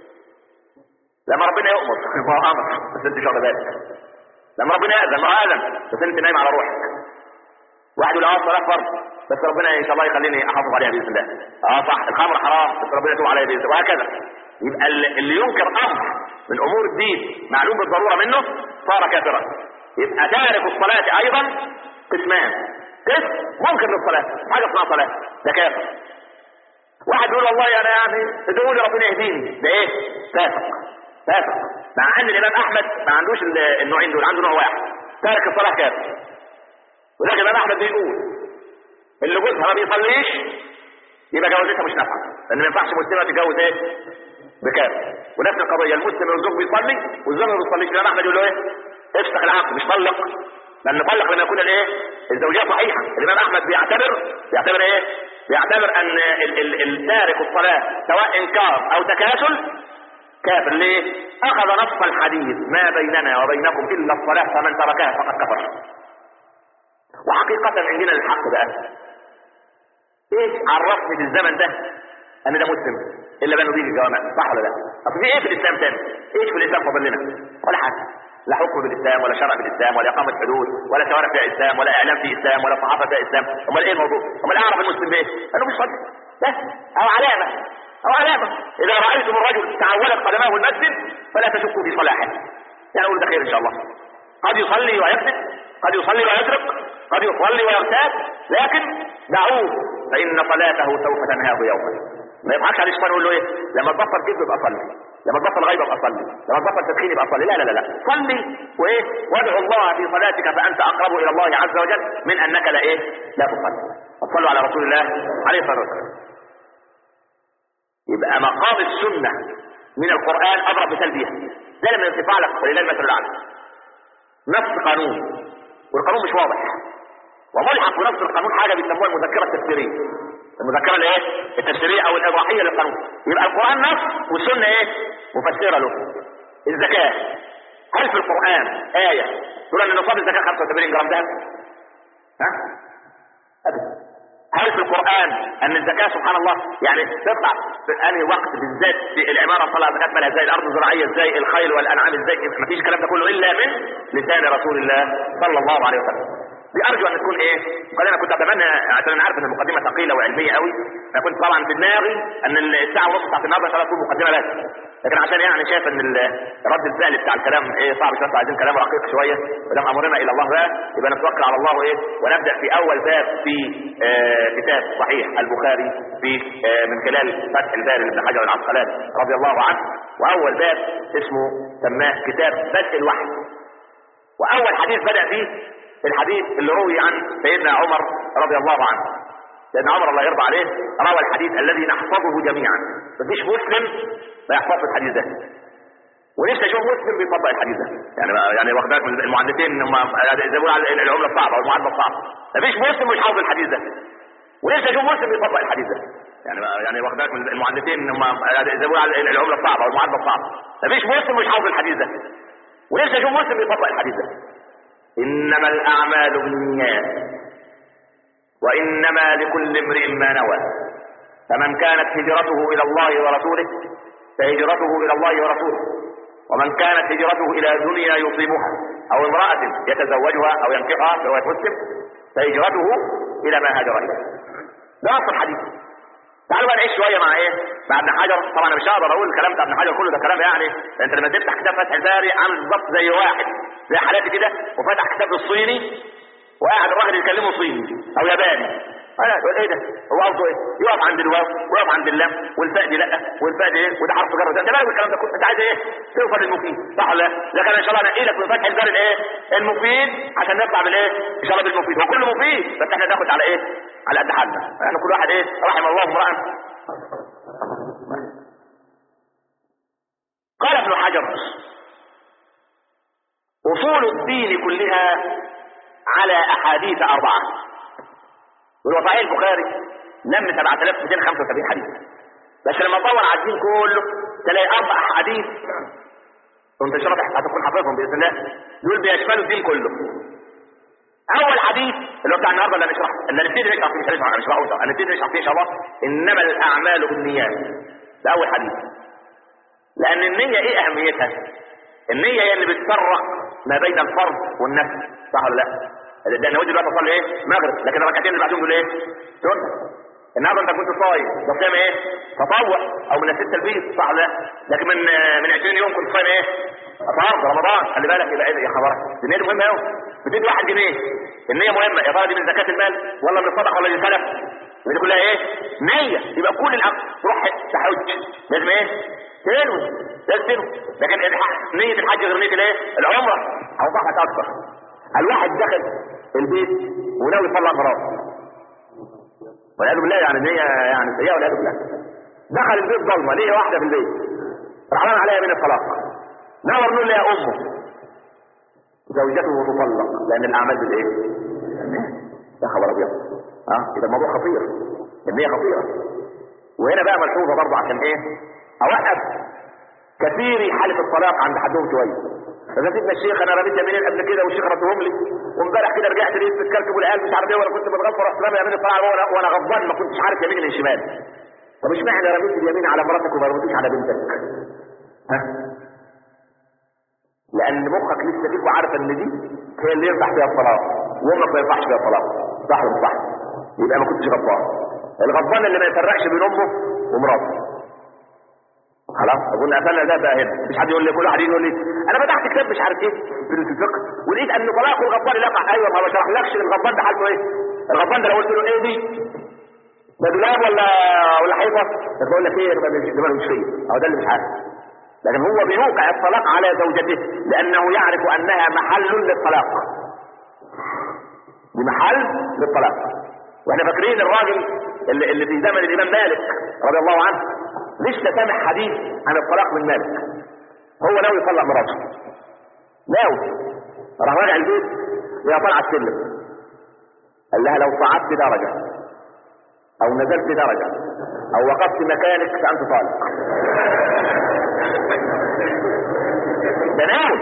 لما ربنا يؤمر ما هو امر بس انت مش واخد بالك لما ربنا يأذن ما هو اذن بس انت نايم على روحك واحد يقول اه الصلاه فرض بس ربنا ان شاء الله يخليني احافظ عليها باذن الله اه صح الخمر حرام بس ربنا يتوب عليها باذن الله وهكذا يبقى اللي ينكر امر من امور الدين معلوم بالضروره منه صار كافرا يبقى تارك الصلاه ايضا قسمان قسم منكر للصلاه حاجه اسمها صلاه ده كافر واحد يقول والله انا يعني ادعوا لي ربنا يهديني ده ايه فاسق فاسق مع ان الامام احمد ما عندوش النوعين دول عنده نوع واحد تارك الصلاه كافر ولكن الامام احمد بيقول اللي جوزها ما بيصليش يبقى جوازتها مش نافعه لان ما ينفعش مسلمه تتجوز ايه بكافر ونفس القضيه المسلم والزوج بيصلي والزوج ما بيصليش الامام احمد يقول له ايه افسخ العقد مش طلق لان طلق لما يكون الايه الزوجيه صحيحه الامام احمد بيعتبر بيعتبر ايه بيعتبر ان ال- ال- التارك الصلاه سواء انكار او تكاسل كافر ليه اخذ نص الحديث ما بيننا وبينكم الا الصلاه فمن تركها فقد كفر وحقيقه عندنا الحق بقى ايش عرفني في الزمن ده ان ده مسلم الا بانه بيجي الجوامع صح ولا لا اصل في ايه في الاسلام تاني ايش في الاسلام فاضل لنا ولا حاجه لا حكم بالاسلام ولا شرع بالاسلام ولا اقامه حدود ولا شوارع فيها اسلام ولا اعلام فيه اسلام ولا صحافه فيها اسلام امال ايه الموضوع امال اعرف المسلم بايه انه بيصلي بس او علامه او علامه اذا رايتم الرجل تعودت قدماه المسجد فلا تشكوا في صلاحه يعني اقول ده خير ان شاء الله قد يصلي ويكذب قد يصلي ويسرق قد يصلي ويغتاب لكن دعوه فان صلاته سوف تنهاه يوما ما يضحكش عليه الشيطان يقول له ايه لما تبطل كذب يبقى صلي لما تبطل غيبه يبقى صلي لما تبطل تدخين يبقى صلي لا لا لا لا صلي وايه وادعو الله في صلاتك فانت اقرب الى الله عز وجل من انك لا ايه لا تصلي صلوا على رسول الله عليه الصلاه والسلام يبقى مقام السنه من القران اضرب مثال بيها زي لما يرتفع لك ولله المثل الاعلى نص قانون والقانون مش واضح وملحق بنص القانون حاجه بيسموها المذكره التفسيريه المذكره الايه التفسيريه او الاضاحيه للقانون يبقى القران نص والسنه ايه مفسره له الزكاه هل في القران ايه تقول ان نصاب الزكاه 85 جرام ذهب ها ابدا هل في القرآن أن الزكاة سبحان الله يعني تطلع في أنهي وقت بالذات في العمارة طلع زكاة مالها ازاي الأرض الزراعية ازاي الخيل والأنعام ازاي مفيش الكلام ده كله إلا من لسان رسول الله صلى الله عليه وسلم دي ارجو ان تكون ايه قال انا كنت اتمنى عشان انا عارف ان المقدمه ثقيله وعلميه قوي انا كنت طبعا في دماغي ان الساعه ونص بتاعت النهارده ان شاء الله تكون مقدمه بس لكن عشان يعني شايف ان رد الفعل بتاع الكلام ايه صعب شويه عايزين كلام رقيق شويه ودام امرنا الى الله بقى يبقى نتوكل على الله وايه ونبدا في اول باب في آه كتاب صحيح البخاري في آه من خلال فتح الباري لابن حجر العسقلاني رضي الله عنه واول باب اسمه سماه كتاب بدء الوحي واول حديث بدا فيه الحديث اللي روي عن سيدنا عمر رضي الله عنه سيدنا عمر الله يرضى عليه روى الحديث الذي نحفظه جميعا مفيش مسلم ما يحفظ الحديث ده ونفسي اشوف مسلم بيطبق الحديث ده يعني يعني واخدك من المعلمين هم زي ما على العمله الصعبه او المعادله الصعبه مفيش مسلم مش حافظ الحديث ده ونفسي اشوف مسلم بيطبق الحديث ده يعني يعني واخدك من المعلمين هم زي ما على العمله الصعبه او المعادله الصعبه مفيش مسلم مش حافظ الحديث ده ونفسي اشوف مسلم بيطبق الحديث ده انما الاعمال بالنيات وانما لكل امرئ ما نوى فمن كانت هجرته الى الله ورسوله فهجرته الى الله ورسوله ومن كانت هجرته الى دنيا يصيبها او امرأة يتزوجها او ينكحها فهو مسلم فهجرته الى ما هاجر اليه ده اصل الحديث تعالوا بقى نعيش شويه مع ايه؟ مع ابن حجر طبعا انا مش هقدر اقول الكلام بتاع ابن حجر كله ده كلام يعني انت لما تفتح كتاب فتح الباري عامل بالظبط زي واحد زي حالاتي كده وفتح كتاب الصيني وقاعد الراجل يكلمه صيني او ياباني انا يقول ايه ده هو قصده ايه يقف عند الواو ويقف عند اللام والفاء دي لا والفاء دي ايه وده حرف جر ده انت مالك الكلام ده كنت انت عايز ايه توصل للمفيد صح ولا لا لكن ان شاء الله انقي لك من فتح الباري الايه المفيد عشان نطلع بالايه ان شاء الله بالمفيد هو كله مفيد بس احنا ناخد على ايه على قد حالنا يعني كل واحد ايه رحم الله امرأ قال ابن حجر اصول الدين كلها على احاديث اربعه يقول صحيح البخاري لم 7275 حديث بس لما طور على الدين كله تلاقي اربع احاديث وانت شرط هتكون حافظهم باذن الله دول بيشملوا الدين كله اول حديث اللي هو بتاع النهارده اللي هنشرحه اللي هنبتدي نشرح فيه مش هنشرح مش هقول هنبتدي نشرح فيه ان شاء الله انما الاعمال بالنيات ده اول حديث لان النيه ايه اهميتها النيه هي اللي بتفرق ما بين الفرض والنفل صح ولا لا ده انا ودي دلوقتي اصلي ايه مغرب لكن الركعتين اللي بعدهم دول ايه سنه النهارده انت كنت صايم ده صيام ايه تطوع او من الستة البيض صح ولا لا لكن من من 20 يوم كنت صايم ايه فرض رمضان خلي بالك يبقى ايه يا خبرك النيه دي مهمه قوي بتدي واحد جنيه النيه مهمه يا ترى دي من زكاه المال ولا من الصدقه ولا دي سلف دي كلها ايه نيه يبقى كل الامر تروح تحج لازم ايه تنوي لازم تنوي لكن نيه الحج غير نيه الايه العمره اوضح لك اكتر الواحد دخل البيت وناوي يطلع مراته والعياذ بالله يعني هي يعني سيئه والعياذ بالله دخل البيت ظلمه ليه واحده في البيت رحمن عليها من الطلاق نور نقول يا امه زوجته تطلق لان الاعمال بالايه؟ يا خبر ابيض ها اذا الموضوع خطير النية خطيرة وهنا بقى ملحوظة برضه عشان ايه اوقف كثير حالة الطلاق عند حدهم شوية فده سيدنا الشيخ انا رميت يمينين قبل كده والشيخ ردهم لي وامبارح كده رجعت لقيت بتكلكب والعيال مش عارف ايه وانا كنت بتغفر رحت رامي يمين الطلاق وانا وانا غضبان ما كنتش عارف يمين من شمال طب اشمعنى رميت اليمين على مراتك وما رميتوش على بنتك؟ ها؟ لان مخك لسه فيك وعارف ان دي هي اللي ينفع فيها الطلاق وامك ما ينفعش فيها الطلاق صح ولا صح؟ يبقى ما كنتش غضبان الغضبان اللي ما يفرقش بين امه ومراته خلاص اظن قفلنا ده بقى هنا مش حد يقول لي كل واحد يقول لي انا فتحت كتاب مش عارف ايه في الفقه ولقيت ان طلاق الغضبان يقع ايوه ما بشرحلكش الغضبان ده حالته ايه الغضبان ده لو قلت له ايه دي ده دولاب ولا ولا حيطه بقول لك ايه ده مش مش فيه هو ده اللي مش عارف لكن هو بيوقع الطلاق على زوجته لانه يعرف انها محل للطلاق بمحل للطلاق واحنا فاكرين الراجل اللي, اللي في زمن الامام مالك رضي الله عنه لسه سامع حديث عن الطلاق من مالك هو ناوي يطلق مراته ناوي راح راجع البيت هي طالعه السلم قال لها لو صعدت درجه او نزلت درجه او وقفت مكانك فانت طالق ده ناوي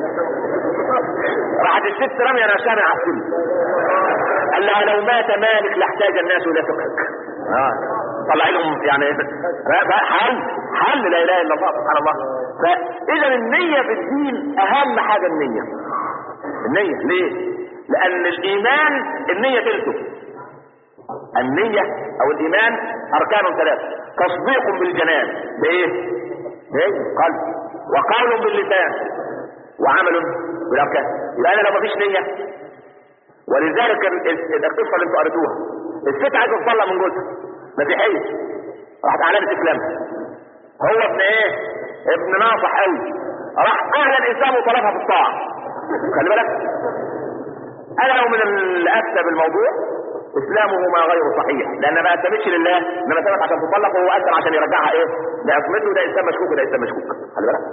راحت الست رمية نفسها من على السلم قال لها لو مات مالك لاحتاج الناس الى فقهك اه طلع لهم يعني حل حل لا اله الا الله سبحان الله فاذا النية في الدين اهم حاجة النية النية ليه لان الايمان النية تلته النية او الايمان اركان ثلاثة تصديق بالجنان بايه ايه قلب وقول باللسان وعمل بالاركان يبقى انا لو مفيش نية ولذلك القصة اللي انتوا قريتوها الست عايزة تطلع من جوزها مسيحية راحت علامة اسلامها هو ابن ايه ابن ناصح قوي راح اهل الاسلام وطلبها في الطاعة خلي بالك انا لو من اللي افتى بالموضوع اسلامهما غير صحيح لان ما اسلمتش لله انما سلمت عشان تطلق وهو اسلم عشان يرجعها ايه لعصمته ده اسلام مشكوك وده اسلام مشكوك خلي بالك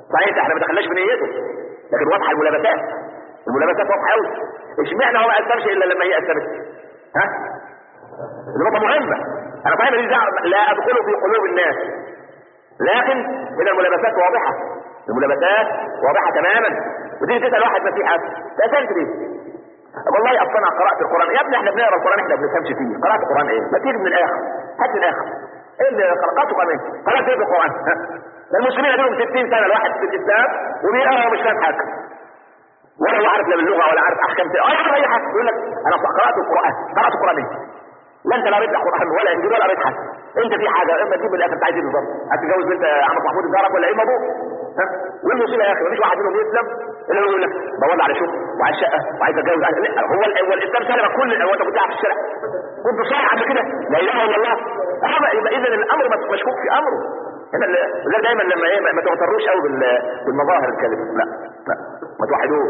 صحيح احنا ما دخلناش بنيته لكن واضحه الملابسات الملابسات واضحه قوي اشمعنى هو ما اسلمش الا لما هي اسلمت ها دي نقطه مهمه انا صحيح ماليش دعوه لا ادخل في قلوب الناس لكن من الملابسات واضحه الملابسات واضحه تماما وتيجي تسال واحد مسيحي سالت ليه والله اصل انا قرات القران يا ابني احنا بنقرا القران احنا ما بنفهمش فيه قرات القران ايه ما تيجي من الاخر هات من الاخر ايه اللي قرات القران ايه قرات ايه في القران ده المسلمين لهم 60 سنه الواحد في الاسلام وبيقرا ومش فاهم حاجه ولا هو عارف لا باللغه ولا عارف احكام ولا عارف اي حاجه يقول لك انا قرات القران قرات القران ايه لا انت لا قريت قران ولا انجيل ولا قريت حاجه انت في حاجه اما تجيب من الاخر انت عايز ايه بالظبط هتتجوز بنت عمك محمود الزهرك ولا ايه الموضوع ها والمصيبه يا اخي مفيش واحد منهم يسلم الا يقول لك بدور على شغل وعايز شقه وعايز اتجوز عايز لا هو ال- هو الاسلام سلم كل هو انت كنت قاعد في الشارع كنت صايع قبل كده لا اله الا الله اه يبقى اذا الامر مش- مشكوك في امره هنا ال- زي دايما لما ايه ما- ما تغتروش قوي بال- بالمظاهر الكلمه لا لا ما توحدوه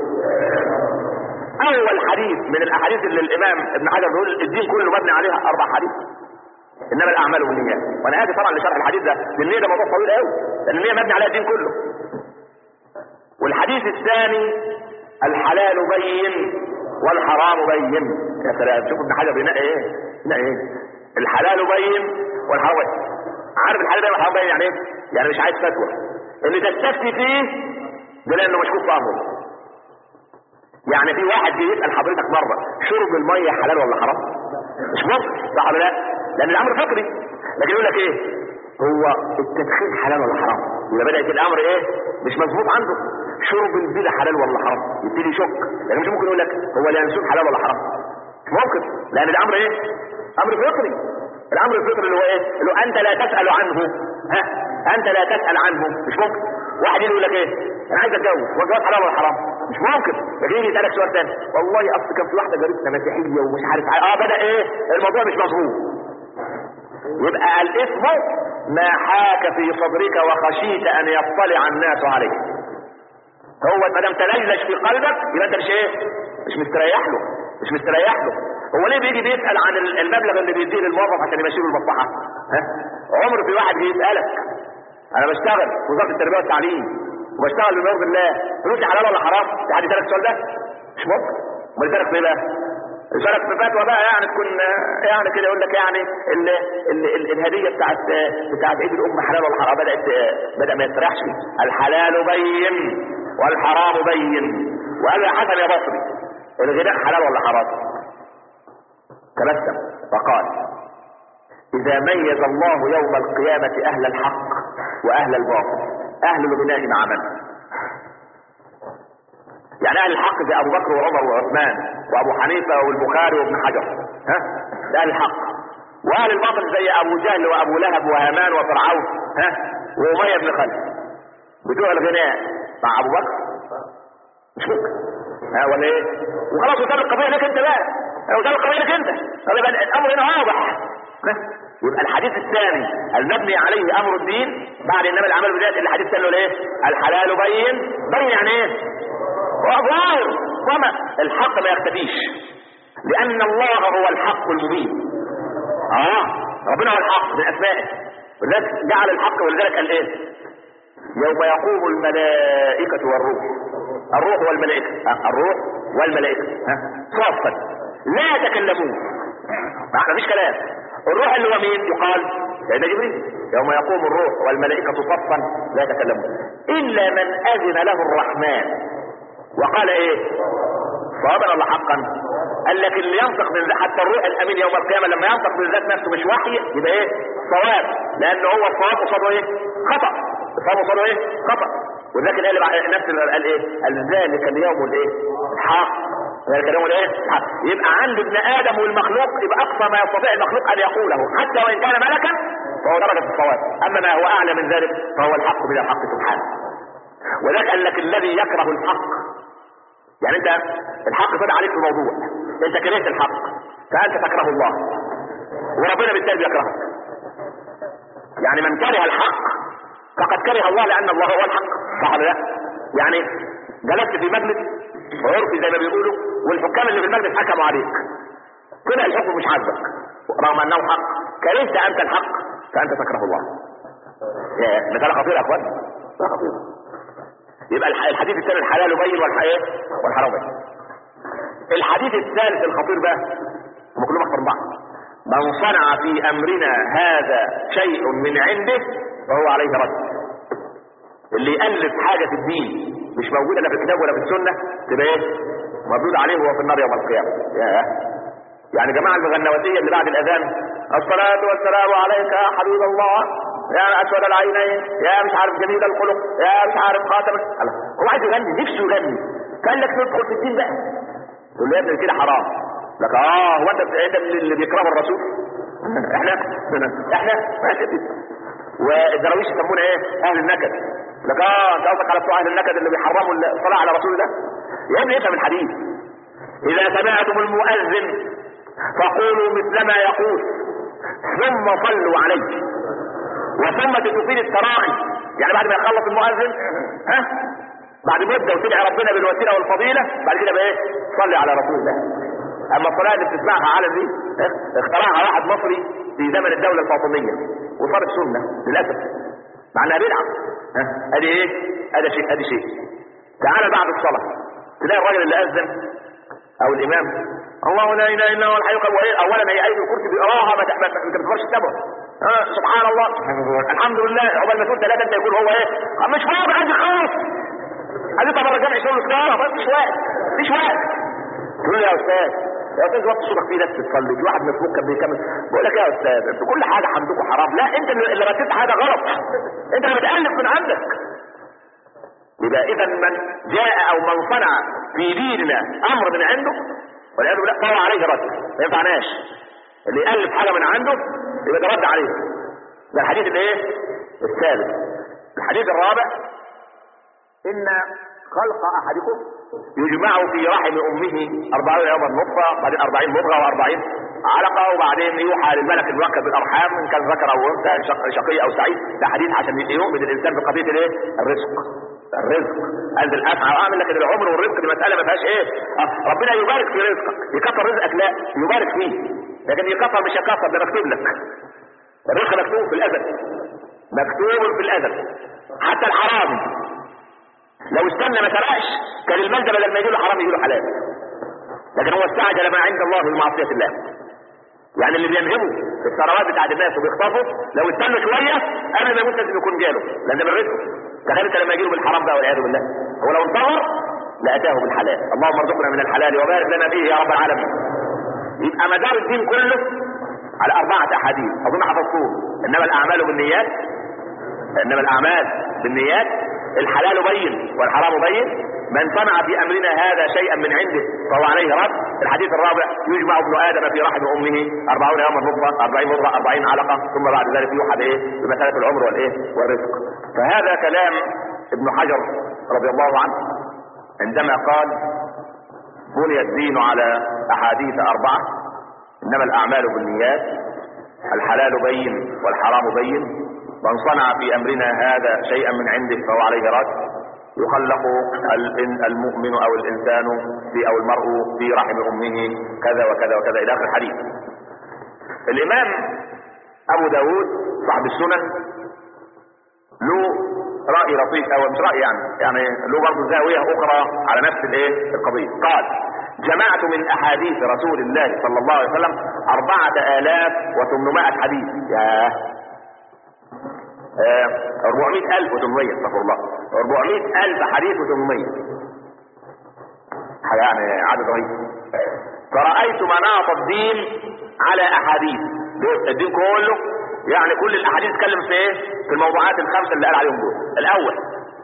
اول حديث من الاحاديث اللي الامام ابن حجر بيقول الدين كله مبني عليها اربع حديث انما الاعمال بالنيات وانا اسف طبعا لشرح الحديث ده لان النية ده موضوع طويل قوي لان النية مبني عليها الدين كله والحديث الثاني الحلال بين والحرام بين يا سلام شوف ابن حجر بينقي ايه بينقي ايه الحلال بين والحرام بين عارف الحلال بين والحرام بين يعني ايه يعني مش عايز فتوى اللي تستفتي فيه ده لانه مشكوك في امره يعني في واحد جه يسال حضرتك مره شرب الميه حلال ولا حرام مش ممكن صح ولا لا لان الامر فطري لكن يقول لك ايه هو التدخين حلال ولا حرام يبقى بدات الامر ايه مش مظبوط عنده شرب البيضه حلال ولا حرام يبتدي يشك لكن مش ممكن يقول لك هو اليانسون حلال ولا حرام مش ممكن لان الامر ايه امر فطري الامر الفطري اللي هو ايه اللي هو انت لا تسال عنه ها انت لا تسال عنه مش ممكن واحد يجي يقول لك ايه انا عايز اتجوز هو الجواز حلال ولا حرام مش ممكن لكن يجي يسالك سؤال ثاني والله اصل كان في واحده جارتنا مسيحيه ومش عارف اه بدا ايه الموضوع مش مظبوط يبقى الاثم ما حاك في صدرك وخشيت ان يطلع الناس عليك هو ما دام تلجلج في قلبك يبقى انت مش ايه مش مستريح له مش مستريح له هو ليه بيجي بيسال عن المبلغ اللي بيديه للموظف عشان يمشي له المصلحه ها عمر في واحد بيسالك انا بشتغل في وزاره التربيه والتعليم وبشتغل بما يرضي الله فلوسي حلال ولا حرام في حد يسالك السؤال ده مش ممكن امال يسالك في ايه بقى يسالك في فتوى بقى يعني تكون يعني كده يقول لك يعني ال ال ال الهديه بتاعت بتاعت عيد الام حلال ولا حرام بدات بدا ما يستريحش الحلال بين والحرام بين وقال يا حسن يا بصري الغناء حلال ولا حرام تبسم فقال إذا ميز الله يوم القيامة أهل الحق وأهل الباطل أهل الغناء مع من؟ يعني أهل الحق زي أبو بكر وعمر وعثمان وأبو حنيفة والبخاري وابن حجر ها؟ ده أهل الحق وأهل الباطل زي أبو جهل وأبو لهب وهامان وفرعون ها؟ وأمية بن خلف بتوع الغناء مع أبو بكر مش ممكن ها ولا إيه؟ وخلاص وساب القضية لك أنت بقى وساب القضية لك أنت طب يبقى الأمر هنا واضح يبقى الحديث الثاني المبني عليه امر الدين بعد انما الاعمال بدايه الحديث الثاني ايه الحلال بين بين يعني ايه هو ظاهر وما الحق ما يختفيش لان الله هو الحق المبين اه ربنا هو الحق من اسمائه ولذلك جعل الحق ولذلك قال ايه يوم يقوم الملائكة والروح الروح والملائكة ها، الروح والملائكة ها، صافا لا يتكلمون ما فيش كلام الروح اللي هو مين يقال سيدنا جبريل يوم يقوم الروح والملائكة صفا لا يتكلمون إلا من أذن له الرحمن وقال إيه صوابا ولا حقا قال لك اللي ينطق من ذات حتى الروح الأمين يوم القيامة لما ينطق من ذات نفسه مش وحي يبقى إيه صواب لأن هو الصواب قصاده إيه خطأ الصواب قصاده إيه خطأ ولكن قال بعد- نفس ال- قال إيه قال ذلك اليوم الإيه الحق ذلك اليوم الإيه الحق يبقى عند ابن آدم والمخلوق يبقى أقصى ما يستطيع المخلوق أن يقوله حتى وإن كان ملكا فهو درجة الصواب أما ما هو أعلى من ذلك فهو الحق من الحق سبحانه وذلك قال لك الذي يكره الحق يعني انت الحق طلع عليك في موضوع انت كرهت الحق فانت تكره الله وربنا بالتالي يكرهك يعني من كره الحق فقد كره الله لان الله هو الحق صح ولا لا يعني جلست في مجلس عرفي زي ما بيقولوا والحكام اللي في المجلس حكموا عليك طلع الحكم مش عاجبك رغم انه حق كرهت انت الحق فانت تكره الله يا مثال خطير يا اخوان مثال خطير يبقى الح- الحديث الثاني الحلال بين والحياة والحرام بين الحديث الثالث الخطير بقى هم كلهم اكثر من بعض من صنع في امرنا هذا شيء من عنده فهو عليه رد اللي يالف حاجه في الدين مش موجوده لا في الكتاب ولا في السنه تبقى ايه مردود عليه وهو في النار يوم القيامه يا يعني جماعه المغنواتيه اللي بعد الاذان الصلاه والسلام عليك يا حبيب الله يا اسود العينين يا مش عارف جميل الخلق يا مش عارف خاتم الله. هو عايز يغني نفسه يغني قال لك تدخل في الدين بقى تقول له يا ابني كده حرام لك اه هو انت انت اللي بيكرهه الرسول احنا احنا ماشي والدراويش يسمونا ايه اهل النكد لك اه انت قصدك على بتوع اهل النكد اللي بيحرموا الصلاه على رسول الله يا ابني افهم الحديث اذا سمعتم المؤذن فقولوا مثل ما يقول ثم صلوا عليه وثم تفيد التراعي يعني بعد ما يخلص المؤذن ها بعد مده وتدعي ربنا بالوسيله والفضيله بعد كده بقى ايه صلي على رسول الله اما الصلاه اللي بتسمعها عالم دي اخترعها واحد مصري في زمن الدوله الفاطميه وصارت سنه للاسف مع انها بدعه ها ادي ايه ادي شيء ادي شيء تعال بعد الصلاه تلاقي الراجل اللي اذن او الامام الله لا اله الا هو الحي القيوم وإيه؟ اولا هي ايه الكرسي بيقراها ما ما- ما- انت ما تقدرش تتابعه ها سبحان الله الحمد لله عقبال ما تقول ثلاثه انت يكون هو ايه مش فاضي عندي خالص عايز طب الرجال يشيلوا السياره بس مش وقت مش وقت تقول لي يا استاذ يا استاذ وقت صوتك فيه ناس بتصلي في واحد مسبوق كان بيكمل بقول لك إيه يا استاذ انتوا كل حاجه عندكم حرام لا انت اللي اللي رتبت حاجه غلط انت اللي بتالف من عندك يبقى اذا من جاء او من صنع في ديننا امر من عنده والعياذ بالله فهو عليه رد ما ينفعناش اللي يالف حاجه من عنده يبقى ده رد عليه ده الحديث اللي ايه الثالث الحديث الرابع ان خلق احدكم يجمع في رحم امه أربعين يوما نطفه بعدين أربعين مضغه وأربعين علقه وبعدين يوحى للملك الموكل بالارحام ان كان ذكر او انثى شق- شقي او سعيد ده حديث عشان يؤمن الانسان بقضيه الايه؟ الرزق الرزق انزل اسعى واعمل لكن العمر والرزق دي مساله ما فيهاش ايه؟ آه، ربنا يبارك في رزقك يكثر رزقك لا يبارك فيه لكن يكثر مش يكثر ده مكتوب لك الرزق مكتوب في الازل مكتوب في الازل حتى الحرامي لو استنى ما سرقش كان المال ده بدل ما يجي له حرام يجي له حلال لكن هو استعجل ما عند الله بمعصيه الله يعني اللي بينهبوا في الثروات بتاعت الناس وبيخطفوا لو استنى شويه قبل ما يموت لازم يكون جاله لان ده من رزقه تخيل انت لما يجي له بالحرام بقى والعياذ بالله هو لو انتظر لاتاه بالحلال اللهم ارزقنا من الحلال وبارك لنا فيه يا رب العالمين يبقى مدار الدين كله على اربعه احاديث اظن حفظتوه انما الاعمال بالنيات انما الاعمال بالنيات الحلال بين والحرام بين من صنع في امرنا هذا شيئا من عنده فهو عليه رد الحديث الرابع يجمع ابن ادم في رحم امه 40 يوما نطفه 40 مضغه 40 علقه ثم بعد ذلك يوحى بايه بمساله العمر والايه والرزق فهذا كلام ابن حجر رضي الله عنه عندما قال بني الدين على احاديث اربعه انما الاعمال بالنيات الحلال بين والحرام بين من صنع في امرنا هذا شيئا من عنده فهو عليه رد يخلق الإن- المؤمن او الانسان في او المرء في رحم امه كذا وكذا وكذا الى اخر الحديث الامام ابو داود صاحب السنن له راي لطيف او مش راي يعني يعني له برضه زاويه اخرى على نفس الايه القضيه قال جمعت من احاديث رسول الله صلى الله عليه وسلم أربعة آلاف وثمانمائة حديث ياه آه، 400 ألف و800 استغفر الله 400 ألف حديث و800 يعني عدد رهيب فرأيت مناط الدين على أحاديث الدين كله يعني كل الأحاديث تتكلم في إيه؟ في الموضوعات الخمسة اللي قال عليهم دول الأول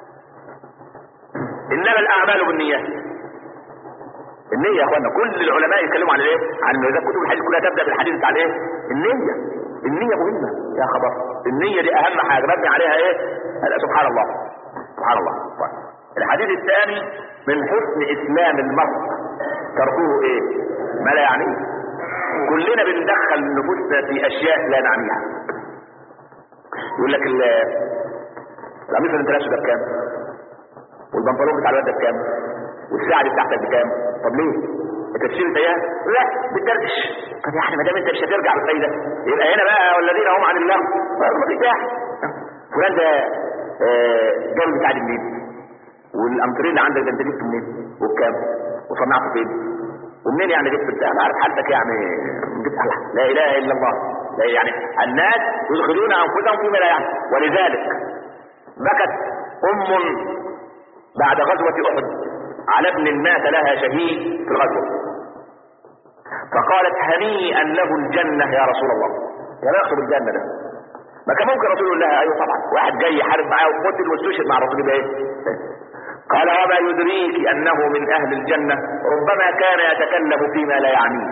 إنما الأعمال بالنيات النية يا اخوانا كل العلماء يتكلموا عن الايه؟ عن اذا كتب الحديث كلها تبدا بالحديث بتاع الايه؟ النية النية مهمة يا خبر النية دي اهم حاجة مبني عليها ايه؟ لا، سبحان الله سبحان الله طيب. الحديث الثاني من حسن اسلام المرء تركه ايه؟ ما لا يعنيه كلنا بندخل نفوسنا في اشياء لا نعنيها يقول لك ال- القميص اللي انت لابسه ده بكام؟ والبنطلون بتاع الواد ده بكام؟ والساعه دي بتاعتك بكام؟ طب ليه؟ انت تشيل زيها؟ لا بتدردش طب يعني ما دام انت مش هترجع بالفايده يبقى هنا بقى والذين هم عن الله ما فيش داعي فلان ده آه، جاب بتاع منين؟ والامترين اللي عندك ده انت جبته منين وبكام وصنعته فين ومنين يعني جبت بتاع انا عارف حالتك يعني جبت لا اله الا الله لا يعني الناس يدخلون انفسهم فيما لا يعني ولذلك بكت ام بعد غزوة احد على ابن مات لها شهيد في الغزوة فقالت هنيئا له الجنة يا رسول الله يا يقصد الجنة ده ما كان ممكن رسول الله ايوه طبعا واحد جاي يحارب معاه وقتل واستشهد مع رسول الله ايه قال وما يدريك انه من اهل الجنة ربما كان يتكلم فيما لا يعنيه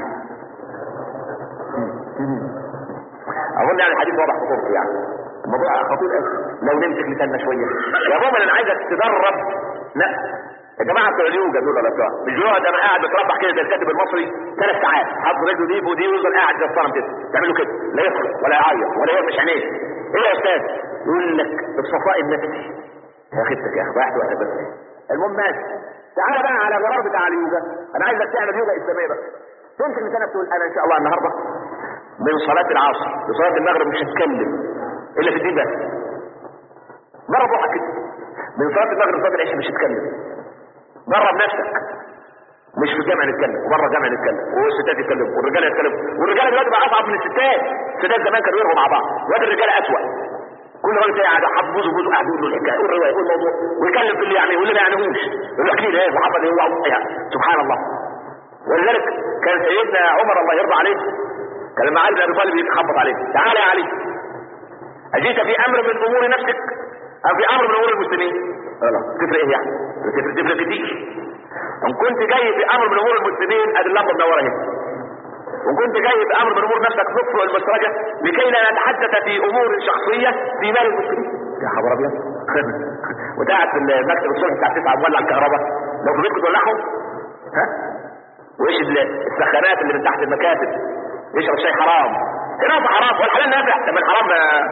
اظن يعني الحديث واضح بصوت يعني الموضوع خطير قوي لو نمسك لساننا شويه يا مؤمن انا عايزك تدرب لا يا جماعه بتوع اليوجا دول ولا بتوع مش بيقعد انا قاعد بتربح كده زي الكاتب المصري ثلاث ساعات حاطط رجله دي ودي ويفضل قاعد زي الصنم كده تعمل له كده لا يدخل ولا يعيط ولا يرمش عينيه ايه يا استاذ يقول لك بصفاء النفسي يا خدتك يا اخي واحد واحد بس المهم ماشي تعالى بقى على القرار بتاع اليوجا انا عايزك تعمل يوجا اسلاميه بقى تمسك لسانك تقول انا ان شاء الله النهارده من صلاة العصر لصلاة المغرب مش هتكلم الا في الدين بس جرب واحد كده من صلاة المغرب لصلاة العشاء مش هتكلم جرب نفسك مش في الجامع نتكلم وبره الجامع نتكلم والستات يتكلموا والرجاله يتكلموا والرجاله دلوقتي بقى اصعب من الستات الستات زمان كانوا يرغوا مع بعض دلوقتي الرجاله اسوء كل راجل تلاقي قاعد حب بوزه بوزه قاعد يقول له الحكايه يقول الروايه يقول الموضوع ويكلم في اللي يعني واللي ما يعنيهوش يقول له احكي لي ايه وحصل ايه وعمل سبحان الله ولذلك كان سيدنا عمر الله يرضى عليه كان لما علي بن ابي طالب يخبط عليه تعال يا علي اجيت في امر من امور نفسك او في امر من امور المسلمين لا تفرق ايه يعني تفرق تفرق كتير ان كنت جاي في امر من امور المسلمين ادي اللمبه منوره هنا وان كنت جاي في امر من امور نفسك تطفئ المسرجه لكي لا نتحدث في امور شخصيه في مال المسلمين يا خبر ابيض وتقعد في المكتب الصبح الساعه 9 مولع الكهرباء لو في بيتكم تولعهم ها وايش السخانات اللي من تحت المكاتب يشرب شاي حرام هنا حرام والحلال نافع طب الحرام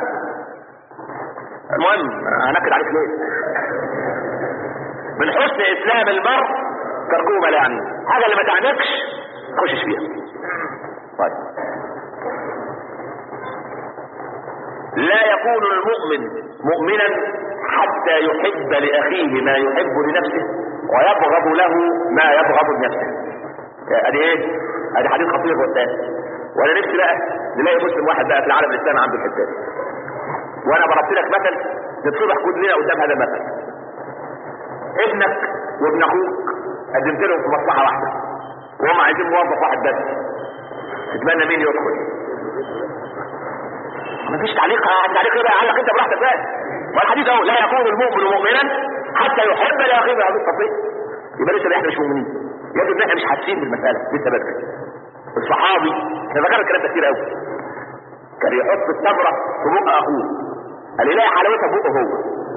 المهم هنكد عليك ليه من حسن اسلام المرء تركوه ما لا يعني حاجه اللي ما تعنيكش تخشش فيها طيب لا يكون المؤمن مؤمنا حتى يحب لاخيه ما يحب لنفسه ويبغض له ما يبغض لنفسه ادي ايه ادي حديث خطير والثاني وانا نفسي بقى نلاقي مسلم واحد بقى في العالم الاسلامي عنده الحته دي وانا ضربت لك مثل نتصبح كلنا قدام هذا المثل ابنك وابن اخوك قدمت لهم في مصلحه واحده وهم عايزين موظف واحد بس تتمنى مين يدخل مفيش تعليق تعليق ايه بقى علق انت براحتك بقى والحديث اهو لا يكون المؤمن مؤمنا حتى يحب لاخيه هذه التطبيق يبقى لسه احنا مش مؤمنين يجب ان احنا مش حاسين بالمساله لسه بدري الصحابي احنا ذكرنا الكلام ده كتير قوي كان يحط التمره في بق اخوه قال يلاقي حلاوتها في بقه هو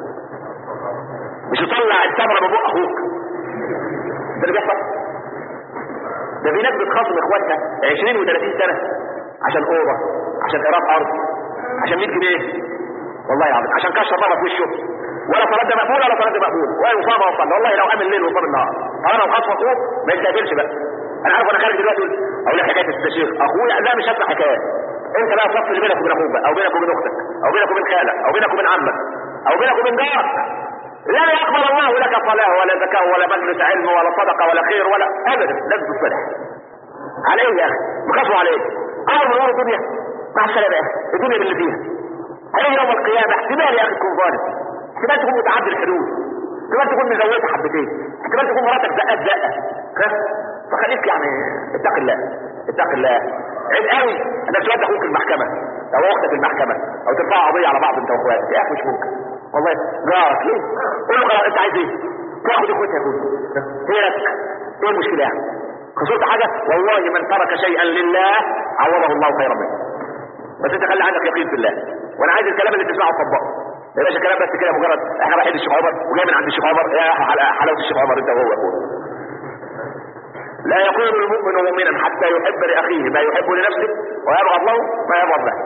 مش يطلع التمره من بق اخوك ده اللي بيحصل ده في ناس بتخاصم اخواتها 20 و30 سنه عشان اوضه عشان ايراد ارض عشان 100 جنيه والله العظيم عشان كشر مره في وشه ولا صلاه ده مقبول ولا صلاه ده مقبول ولا مصابه وصلى والله لو قام الليل وصام النهار طالما الخصم اخوه ما يستقبلش بقى انا عارف انا خارج دلوقتي اقول اقول لك حكايه التشيخ اخويا لا مش هسمع حكايه انت بقى صف اللي بينك وبين اخوك بقى او بينك وبين اختك او بينك وبين خالك او بينك وبين عمك او بينك وبين جارك لا يقبل الله لك صلاه ولا زكاه ولا مجلس علم ولا صدقه ولا خير ولا ابدا لازم تصلح على ايه يا اخي مخافوا على ايه امر من امور الدنيا مع السلامه يا اخي الدنيا باللي فيها هل يوم القيامه احتمال يا اخي تكون ظالم احتمال تكون متعدي الحدود احتمال تكون مزودة حبتين احتمال تكون مراتك زقات زقه ها فخليك يعني اتق الله اتق الله عيب قوي انك تودي اخوك المحكمه او اختك المحكمه او ترفع قضيه على بعض انت واخواتك يا اخي مش ممكن والله جارك ليه قول له خلاص انت عايز ايه تاخد اخوتها يا كله هي لك ايه المشكله يعني خسرت حاجه والله من ترك شيئا لله عوضه الله خيرا منه بس انت خلي عندك يقين في الله وانا عايز الكلام اللي تسمعه تطبقه يا باشا كلام بس كده مجرد احنا رايحين الشيخ عمر وجاي من عند الشيخ عمر يا حلاوه الشيخ عمر انت وهو يقول لا يكون المؤمن مؤمنا حتى يحب لاخيه ما يحب لنفسه ويبغض له ما يبغض له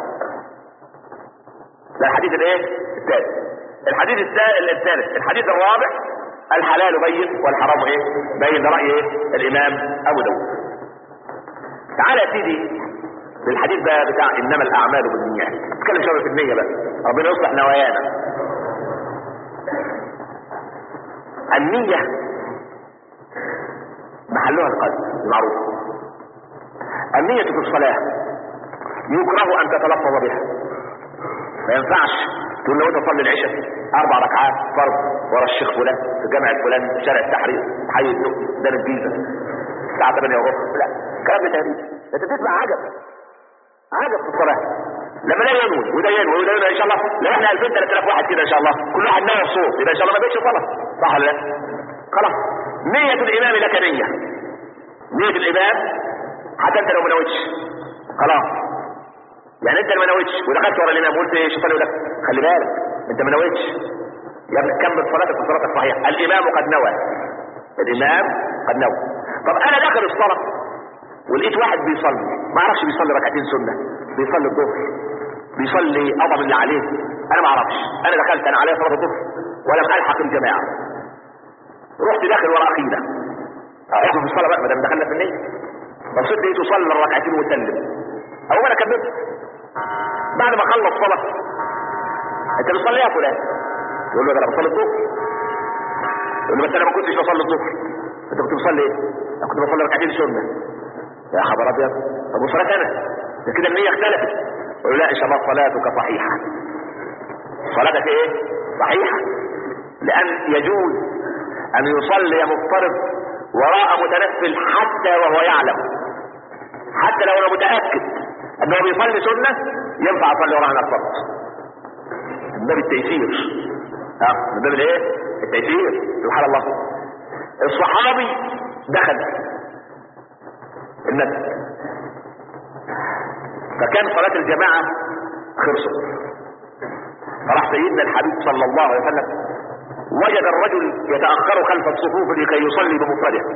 ده الحديث الايه الثالث الحديث الثالث الحديث الرابع الحلال بين والحرام ايه بين ده راي ايه الامام ابو داود تعالى يا سيدي للحديث بقى بتاع انما الاعمال بالنيات نتكلم شويه في النيه بقى ربنا يصلح نوايانا النية محلها القلب معروف النية في الصلاة يكره ان تتلفظ بها ما ينفعش تقول لو انت تصلي العشاء اربع ركعات فرض ورا الشيخ فلان في جامع الفلاني في شارع التحرير حي الدق ده الجيزه الساعه 8 وربع لا كلام ده تهريج انت تسمع عجب عجب في الصلاه لما ده ينوي وده ينوي وده ينوي ان شاء الله لو احنا 2000 3000 واحد كده ان شاء الله كل واحد ناوي الصوت يبقى ان شاء الله ما بقتش صلاه صح ولا لا؟ خلاص نية الإمام لك نية نية الإمام حتى أنت لو ما نويتش خلاص يعني أنت ما نويتش ودخلت ورا الإمام وقلت إيه الشيطان يقول لك خلي بالك أنت ما نويتش يا ابني كمل صلاتك وصلاتك صحيحة الإمام قد نوى الإمام قد نوى طب أنا داخل الصلاة ولقيت واحد بيصلي ما اعرفش بيصلي ركعتين سنة بيصلي الظهر بيصلي أضم اللي عليه أنا ما اعرفش أنا دخلت أنا عليه صلاة الظهر ولم ألحق الجماعة رحت داخل ورا اخينا احنا في الصلاه بقى ما دام دخلنا في النيه بصيت لقيته صلى الركعتين وسلم اول ما كملت بعد ما خلص صلاه انت بتصلي يا فلان يقول له ده انا بصلي الظهر يقول له بس انا ما كنتش بصلي الظهر انت كنت بتصلي ايه؟ انا كنت بصلي ركعتين سنه يا خبر ابيض طب وصلاه انا ده كده النيه اختلفت يقول له لا ان شاء الله صلاتك صحيحه صلاتك ايه؟ صحيحه لان يجوز ان يصلي مفترض وراء متنفل حتى وهو يعلم حتى لو انا متاكد انه بيصلي سنه ينفع اصلي وراء نفسه من باب التيسير اه من باب الايه التيسير سبحان الله الصحابي دخل المسجد فكان صلاه الجماعه خلصت فراح سيدنا الحبيب صلى الله عليه وسلم وجد الرجل يتأخر خلف الصفوف لكي يصلي بمفرده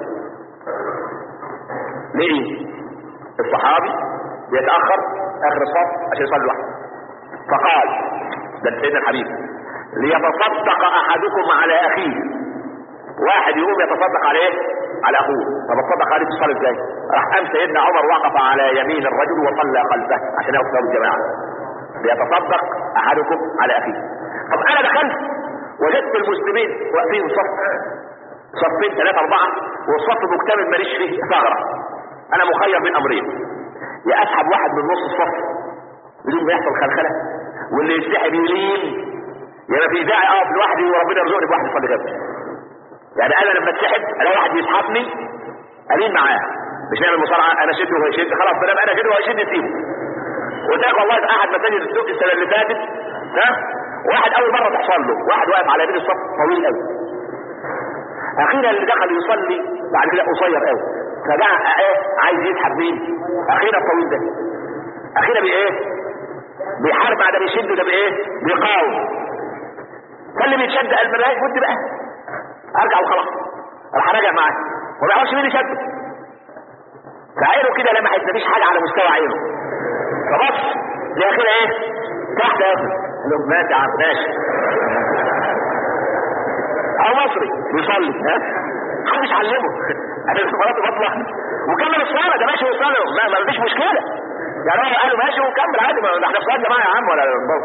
ليه الصحابي يتأخر آخر الصف عشان يصلي لوحده فقال ده سيدنا الحبيب ليتصدق أحدكم على أخيه واحد يقوم يتصدق على ايه على اخوه طب اتصدق عليه تصلي ازاي راح قام سيدنا عمر وقف على يمين الرجل وصلى خلفه عشان ياخد ثواب الجماعه ليتصدق احدكم على اخيه طب انا دخلت وجدت المسلمين واقفين صف صفين ثلاثة أربعة والصف مكتمل ماليش فيه ثغرة أنا مخير بين أمرين يا أسحب واحد من نص الصف بدون ما يحصل خلخلة واللي يستحي بيلين يا ما في داعي أقف لوحدي وربنا يرزقني بواحد يصلي جنبي يعني أنا لما اتسحب ألاقي واحد يسحبني ألين معاه مش نعمل مصارعة أنا شد وهو يشد خلاص ما دام أنا شد وهو يشد نسيبه قلت لك والله في أحد مساجد السوق السنة اللي فاتت ها واحد اول مره تحصل له واحد واقف على يمين الصف طويل قوي اخيرا اللي دخل يصلي بعد كده قصير قوي فبقى ايه عايز يسحب مين اخيرا الطويل ده اخيرا بايه بيحارب بعد بيشد ده بايه بيقاوم فاللي بيتشد قال ما بد بقى ارجع وخلاص راح راجع معاه وما يعرفش مين اللي شده فعينه كده لمحت مفيش حاجه على مستوى عينه فبص لاخيرا ايه تحت يا ابني قال له ماشي يا عم ماشي او مصري بيصلي ها محدش علمه انا مراتي بطلع وكمل الصلاه ده ماشي يصلي ما ما فيش مشكله يعني هو قال له ماشي وكمل عادي ما احنا في صلاه جماعه يا عم ولا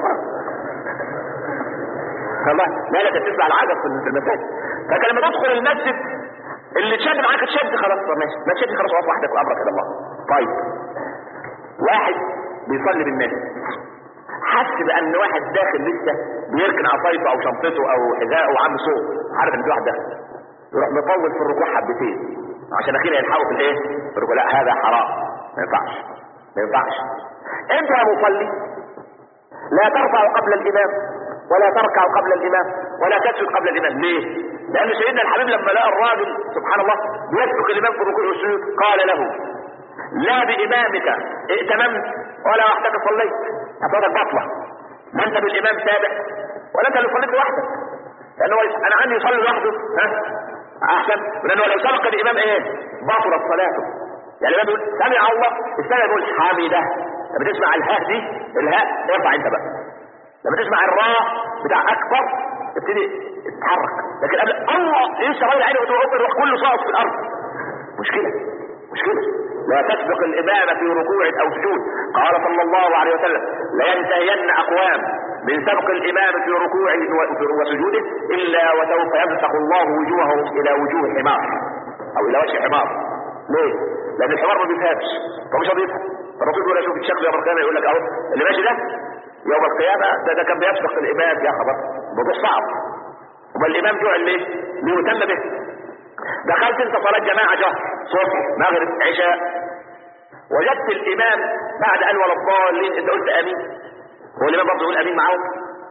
والله لا لا ده تسمع العجب في المساجد فانت لما تدخل المسجد اللي تشد معاك تشد خلاص ماشي ما تشد خلاص واقف وحدك وامرك الى الله طيب واحد بيصلي بالناس حس بان واحد داخل لسه بيركن عصايته او شنطته او حذاءه وعامل صوت عارف ان في واحد داخل يروح مطول في الركوع حبتين عشان اخيرا يلحقوا في الايه؟ في الركوع لا هذا حرام ما ينفعش ما ينفعش انت يا مصلي لا ترفع قبل الامام ولا تركع قبل الامام ولا تسجد قبل الامام ليه؟ لان سيدنا الحبيب لما لقى الراجل سبحان الله يسبق الامام في الركوع والسجود قال له لا بامامك ائتممت ولا وحدك صليت صلاتك باطله ما انت بالامام سابق ولا انت اللي صليت لوحدك لانه انا عندي يصلي لوحده ها احسن لانه لو سبق الامام ايه باطلت صلاته يعني الامام بيقول سمع الله السنه يقول حامده لما تسمع الهاء دي الهاء ارفع انت بقى لما تسمع الراء بتاع اكبر ابتدي تتحرك لكن قبل الله لسه راجل عينه وتقول روح كله ساقط في الارض مشكله مشكله لا تسبق الإمام في ركوع أو سجود قال صلى الله عليه وسلم لينتهين أقوام من سبق الامام في ركوعه وسجوده الا وسوف يمسح الله وجوههم الى وجوه حمار او الى وجه حمار ليه؟ لان الحمار ما بيفهمش فمش هضيفها الرسول يقول اشوف الشكل يوم القيامه يقول لك اهو اللي ماشي ده يوم القيامه ده, ده كان بيسبق الامام يا خبر الموضوع صعب امال الامام جوع ليه؟ ليهتم به دخلت انت صلاه جماعه جهر صبح مغرب عشاء وجدت الامام بعد قال ولا الضالين انت قلت امين هو الامام برضه يقول امين معاهم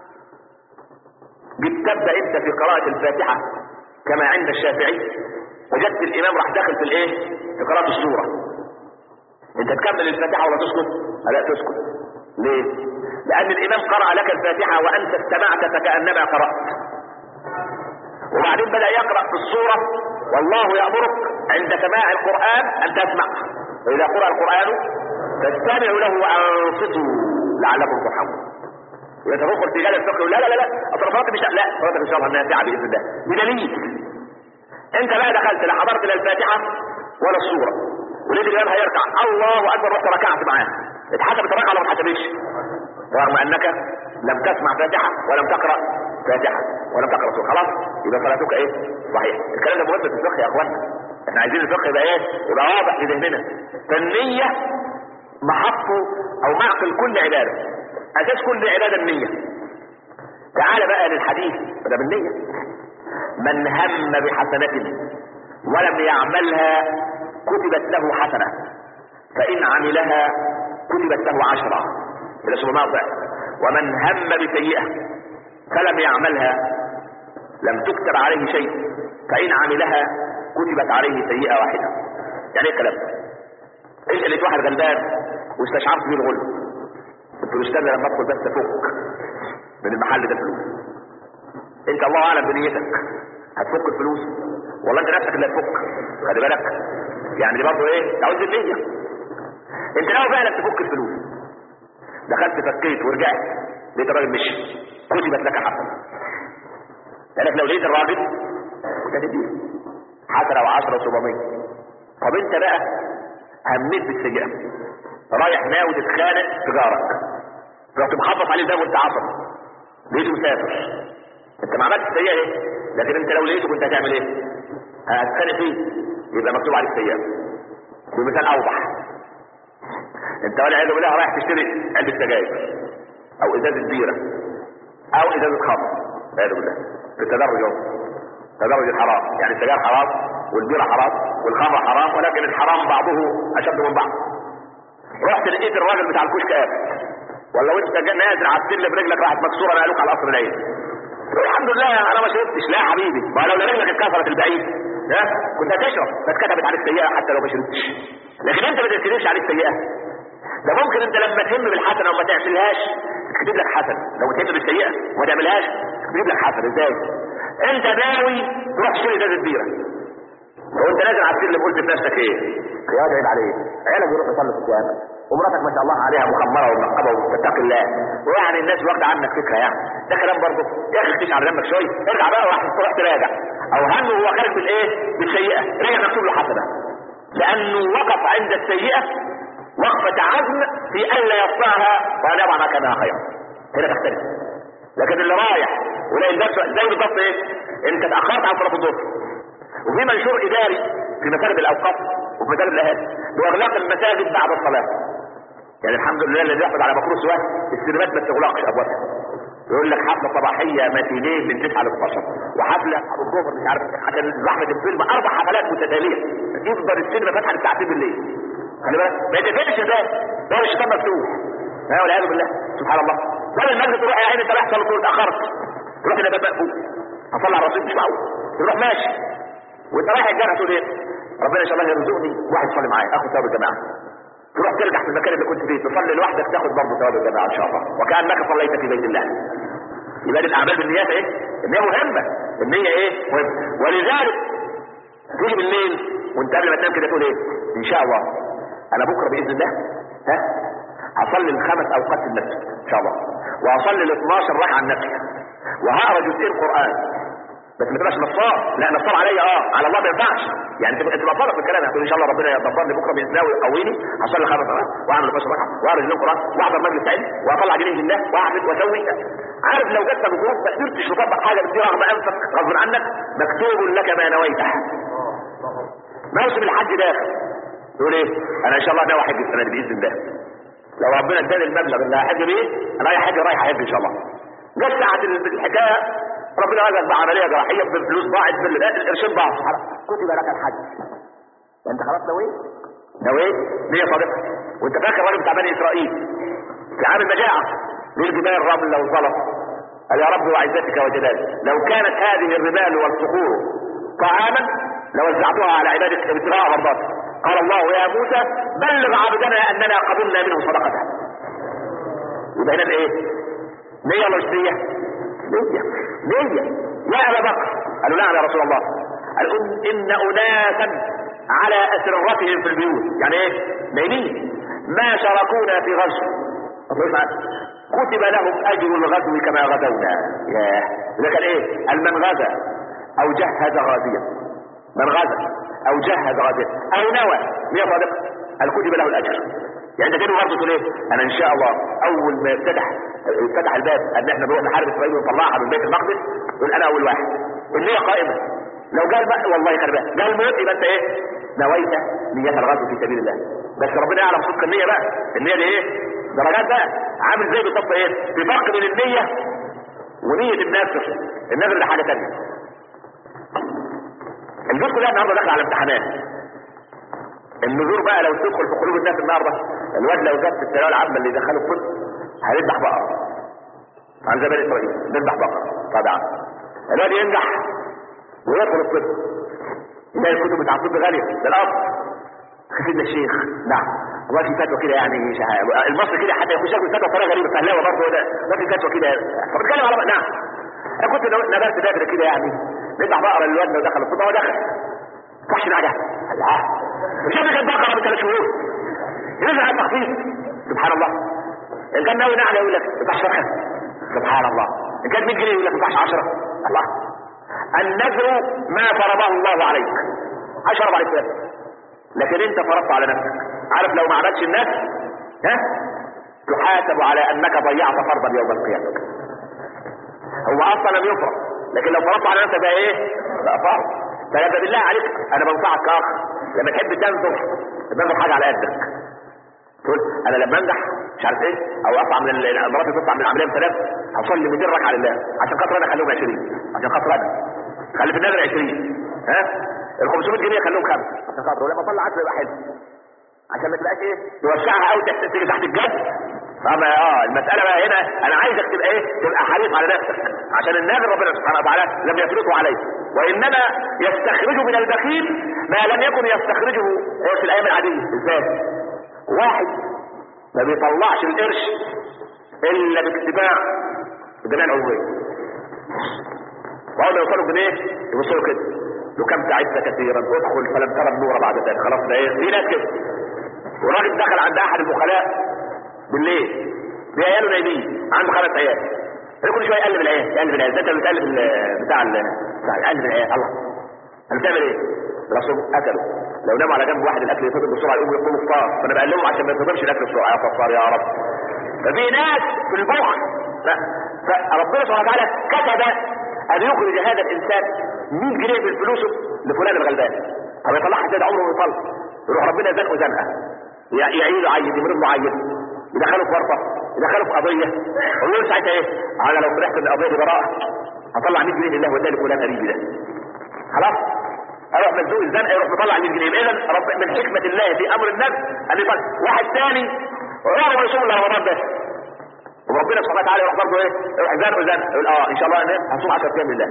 بتبدا انت في قراءه الفاتحه كما عند الشافعي وجدت الامام راح داخل في الايه في قراءه السوره انت تكمل الفاتحه ولا تسكت لا تسكت ليه لان الامام قرأ لك الفاتحه وانت استمعت فكانما قرأت وبعدين بدأ يقرأ في السورة والله يأمرك عند سماع القرآن أن تسمع وإذا قرأ القرآن فاستمعوا له وأنصتوا لعلكم ترحمون إذا تدخل في جال الفقه لا لا لا لا أصل صلاتي مش لا صلاتك إن شاء الله نافعة بإذن الله بدليل أنت بقى دخلت لا حضرت لا الفاتحة ولا السورة ولقيت الإمام هيركع الله أكبر رحت ركعت معاه اتحسبت الركعة ولا ما اتحسبتش رغم أنك لم تسمع فاتحة ولم تقرأ فاتحة ولم تقرأ سورة خلاص يبقى صلاتك ايه صحيح الكلام ده مهم في الفقه يا اخوانا احنا عايزين الفقه يبقى ايه يبقى واضح في ذهننا فالنية محط او معقل كل عبادة اساس كل عبادة النية تعال بقى للحديث ده بالنية من هم بحسنة ولم يعملها كتبت له حسنة فإن عملها كتبت له عشرة إلى سبحانه ضعف ومن هم بسيئة فلم يعملها لم تكتب عليه شيء فإن عملها كتبت عليه سيئة واحدة يعني ايه الكلام انت لقيت واحد غلبان واستشعرت بيه الغل قلت له استنى لما ادخل بس افك من المحل ده فلوس انت الله اعلم بنيتك هتفك الفلوس والله انت نفسك اللي هتفك خلي بالك يعني دي برضه ايه تعوز النية انت ناوي فعلا تفك الفلوس دخلت فكيت ورجعت لقيت الراجل مشي كتبت لك حسنه لانك لو لقيت الراجل كنت هتديه حسنه و10 و700 طب انت بقى هميت بالسيئه رايح ناوي تتخانق في جارك رحت محافظ عليه زي وانت عصب لقيته مسافر انت ما عملتش السيئه ايه لكن انت لو لقيته كنت هتعمل ايه هتتخانق فيه يبقى مكتوب عليك سيئه بمثال اوضح انت ولا عياذ بالله رايح تشتري علبه سجاير او ازازه بيره او ازازه خمر والعياذ بالله في التدرج اهو تدرج الحرام يعني السجاير حرام والبيره حرام والخمر حرام ولكن الحرام بعضه اشد من بعض رحت لقيت الراجل بتاع الكشك قاعد ولا وانت نازل على السلم برجلك راحت مكسوره نقلوك على قصر العين الحمد لله انا ما شربتش لا يا حبيبي ما لو رجلك اتكسرت البعيد ها كنت هتشرب فاتكتبت عليك سيئه حتى لو ما شربتش لكن انت ما تكتبش عليك سيئه ده ممكن انت لما تهم بالحسنه وما تعملهاش تكتب لك حسنه لو تهم بالسيئه وما تعملهاش تكتب لك حسنه ازاي انت ناوي تروح تشتري ازازه بيره وانت نازل على السلم قلت لنفسك ايه يا عيب عليك عيالك بيروح يصلي في الجامع ومراتك ما شاء الله عليها مخمره ومنقبه وتتقي الله ويعني الناس واخده عنك فكره يعني ده كلام برضه يا اخي اختش على دمك شويه ارجع بقى وراح تروح تراجع او هم هو خارج بالايه بالسيئه راجع مكتوب له حسنه لانه وقف عند السيئه وقفه عزم في الا يصنعها وان يضع مكانها خيرا هنا تختلف لكن اللي رايح ولا الدرس زي بالظبط ايه انت اتاخرت عن صلاه الظهر وفي منشور اداري في مساجد الاوقاف وفي مساجد الاهالي باغلاق المساجد بعد الصلاه يعني الحمد لله الذي يحفظ على مكروه سواء السينمات ما تغلقش ابوابها يقول لك حفله صباحيه ماتينيه من 9 ل 12 وحفله على الظهر مش عارف عشان زحمه الفيلم اربع حفلات متتاليه يفضل السينما فاتحه للساعتين بالليل خلي بالك ما يتقفلش ده ده الشيطان مفتوح ها والعياذ بالله سبحان الله ولا المسجد تروح يا عيني انت رايح تصلي اتاخرت تروح الى باب مقفول اصلي على الرصيف مش معقول تروح ماشي وانت رايح الجامع تقول ايه ربنا ان شاء الله يرزقني واحد يصلي معايا اخد ثواب الجماعه تروح ترجع في المكان اللي كنت فيه تصلي لوحدك تاخد برضه ثواب الجماعه ان شاء الله وكانك صليت في بيت الله يبقى دي الاعمال بالنيات ايه النيه مهمه النيه ايه مهمه ولذلك تيجي بالليل وانت قبل ما تنام كده تقول ايه ان شاء الله انا بكره باذن الله ها هصلي الخمس اوقات في المسجد ان شاء الله وهصلي ال 12 ركعه النفل وهقرا جزئين قران بس ما تبقاش نصاب لا نصاب عليا اه على الله ما ينفعش يعني تبقى تبقى صادق في الكلام هتقول ان شاء الله ربنا يدبرني بكره باذن الله ويقويني هصلي خمس ركعات واعمل 12 ركعه واقرا جزئين قران واحضر مجلس علم واطلع جنيه لله واعمل واسوي عارف لو جت بظروف ما قدرتش تطبق حاجه دي رغم انفك غصب عنك مكتوب لك ما نويته موسم الحج داخل تقول ايه انا ان شاء الله ناوي احج السنه دي باذن الله لو ربنا اداني المبلغ اللي هحج بيه انا رايح حج رايح احج ان شاء الله جت ساعه الحكايه ربنا رزق بعمليه جراحيه بفلوس ضاعت بالقرشين ضاعوا كتب لك الحج انت خلاص نويت نويت نية صادقة وانت فاكر راجل بتاع بني اسرائيل في عام المجاعة للجبال رمل وزلط قال يا رب وعزتك وجلالك لو كانت هذه الرمال والصخور طعاما لوزعتها على عبادك ابتغاء مرضاتك قال الله يا موسى بلغ عبدنا اننا قبلنا منه صدقته يبقى هنا ايه؟ نية ولا مش نية؟ نية نية يا ابا بكر قالوا نعم يا رسول الله قال ان اناسا على اسرتهم في البيوت يعني ايه نايمين ما شاركونا في غزو كتب لهم اجر الغزو كما غزونا ياه ده كان ايه قال من غزا او جهز غازيا من غزا او جهز غازيا او نوى مية صادق قال كتب له الاجر يعني انت كده برضه تقول ايه انا ان شاء الله اول ما يفتتح يفتح الباب ان احنا نروح نحارب اسرائيل ونطلعها من بيت المقدس يقول انا اول واحد النية قائمة لو قال بقى والله خلي بالك قال موت يبقى انت ايه نويت نية الغزو في سبيل الله بس ربنا يعلم صدق النية بقى النية دي ايه درجات بقى عامل زي بالظبط ايه في فرق بين النية ونية الناس النذر ده حاجة تانية الناس كلها النهارده داخله على امتحانات النذور بقى لو تدخل في قلوب الناس النهارده الواد لو جاب في الثانويه العامه اللي دخله الطب هيذبح بقره عن زي بني اسرائيل نذبح بقره طبعا الواد ينجح ويدخل الطب يلاقي الكتب بتاع الطب غاليه ده الارض سيدنا الشيخ نعم والله في فتوى كده يعني شهاده المصري كده حتى يخش ياكل فتوى بطريقه غريبه فهلاوه برضه ده ما في فتوى كده فبتكلم على نعم انا كنت نبات بدري كده يعني نذبح بقره للواد لو دخل الطب هو دخل صحش نعجه لا مش انا كان بقره من ثلاث شهور ينزل على التخفيض سبحان الله ان كان ناوي نعلى يقول لك ما فرخه سبحان الله ان كان 100 جنيه يقول لك ما 10 الله النذر ما فرضه الله عليك عشر عليك ذلك لكن انت فرضت على نفسك عارف لو ما عملتش الناس ها تحاسب على انك ضيعت فرضا يوم القيامه هو اصلا لم يفرض لكن لو فرضت على نفسك بقى ايه بقى فرض فلما بالله عليك انا بنصحك كاخ لما تحب تنظر تنظر حاجه على قدك تقول انا لما انجح مش عارف ايه او اطلع من مراتي تطلع من العمليه بثلاث هصلي 200 ركعه لله عشان خاطر انا اخليهم 20 عشان خاطر انا خلي في النذر 20 ها ال 500 جنيه خليهم خمس عشان خاطر ولما اطلع 10 يبقى حلو عشان ما تبقاش ايه توسعها او تيجي تحت الجد فما اه المساله بقى هنا انا عايزك تبقى ايه تبقى حريص على نفسك عشان النبي ربنا سبحانه وتعالى لم يفرضه عليه وانما يستخرج من البخيل ما لم يكن يستخرجه في الايام العاديه ازاي واحد ما بيطلعش القرش الا باجتماع الجمعيه العموميه واول ما يوصلوا جنيه يوصلوا كده لو كم تعبت كثيرا ادخل فلم ترى النور بعد ذلك خلاص ده ايه في ناس كده والراجل دخل عند احد البخلاء بالليل بعياله نايمين عنده خمس عيال كل شويه يقلب العيال يقلب العيال ده انت بتقلب بتاع بتاع يقلب العيال الله انا بتعمل ايه؟ الرسول قتله لو ناموا على جنب واحد الاكل يفضل بسرعه يقوم يقوموا فطار فانا بقلبهم عشان ما يفضلش الاكل بسرعه يا فطار يا رب ففي ناس في البخل فربنا سبحانه وتعالى كتب ان يخرج هذا الانسان 100 جنيه من فلوسه لفلان الغلبان طب يطلعها سيد عمره ويطلع يروح ربنا زنقه زنقه يعيده عيد يمرض له عيد يدخله في ورطه يدخله في قضيه ويقول ساعتها ايه؟ انا لو فرحت ان القضيه دي براءه هطلع 100 جنيه لله وذلك فلان قريبي ده خلاص اروح مزنوق الزنقه يروح مطلع 100 جنيه اذا رب من حكمه الله في امر الناس ان يطلع واحد ثاني عمره يصوم رمضان بس وربنا سبحانه وتعالى يروح برضه ايه؟ يروح زنقه زنقه يقول اه ان شاء الله انا هصوم 10 ايام لله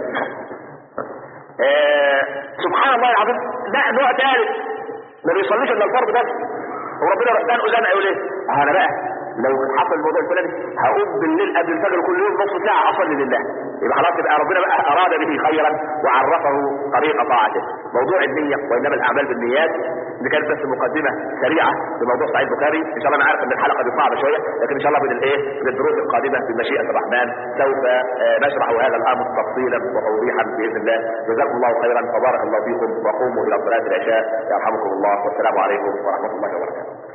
آه سبحان الله العظيم لا نوع ثالث ما بيصليش الا الفرض بس وربنا يروح زنقه زنقه يقول ايه؟ انا بقى لو حصل الموضوع الفلاني هقوم بالليل قبل الفجر كل يوم نص ساعه اصلي لله يبقى خلاص يبقى ربنا بقى اراد به خيرا وعرفه طريق طاعته موضوع النيه وانما الاعمال بالنيات دي كانت بس مقدمه سريعه لموضوع صحيح البخاري ان شاء الله انا عارف ان الحلقه دي صعبه شويه لكن ان شاء الله من الايه من الدروس القادمه بمشيئه الرحمن سوف نشرح هذا الامر تفصيلا وتوضيحا باذن الله جزاكم الله خيرا وبارك الله فيكم وقوموا الى صلاه العشاء يرحمكم الله والسلام عليكم ورحمه الله وبركاته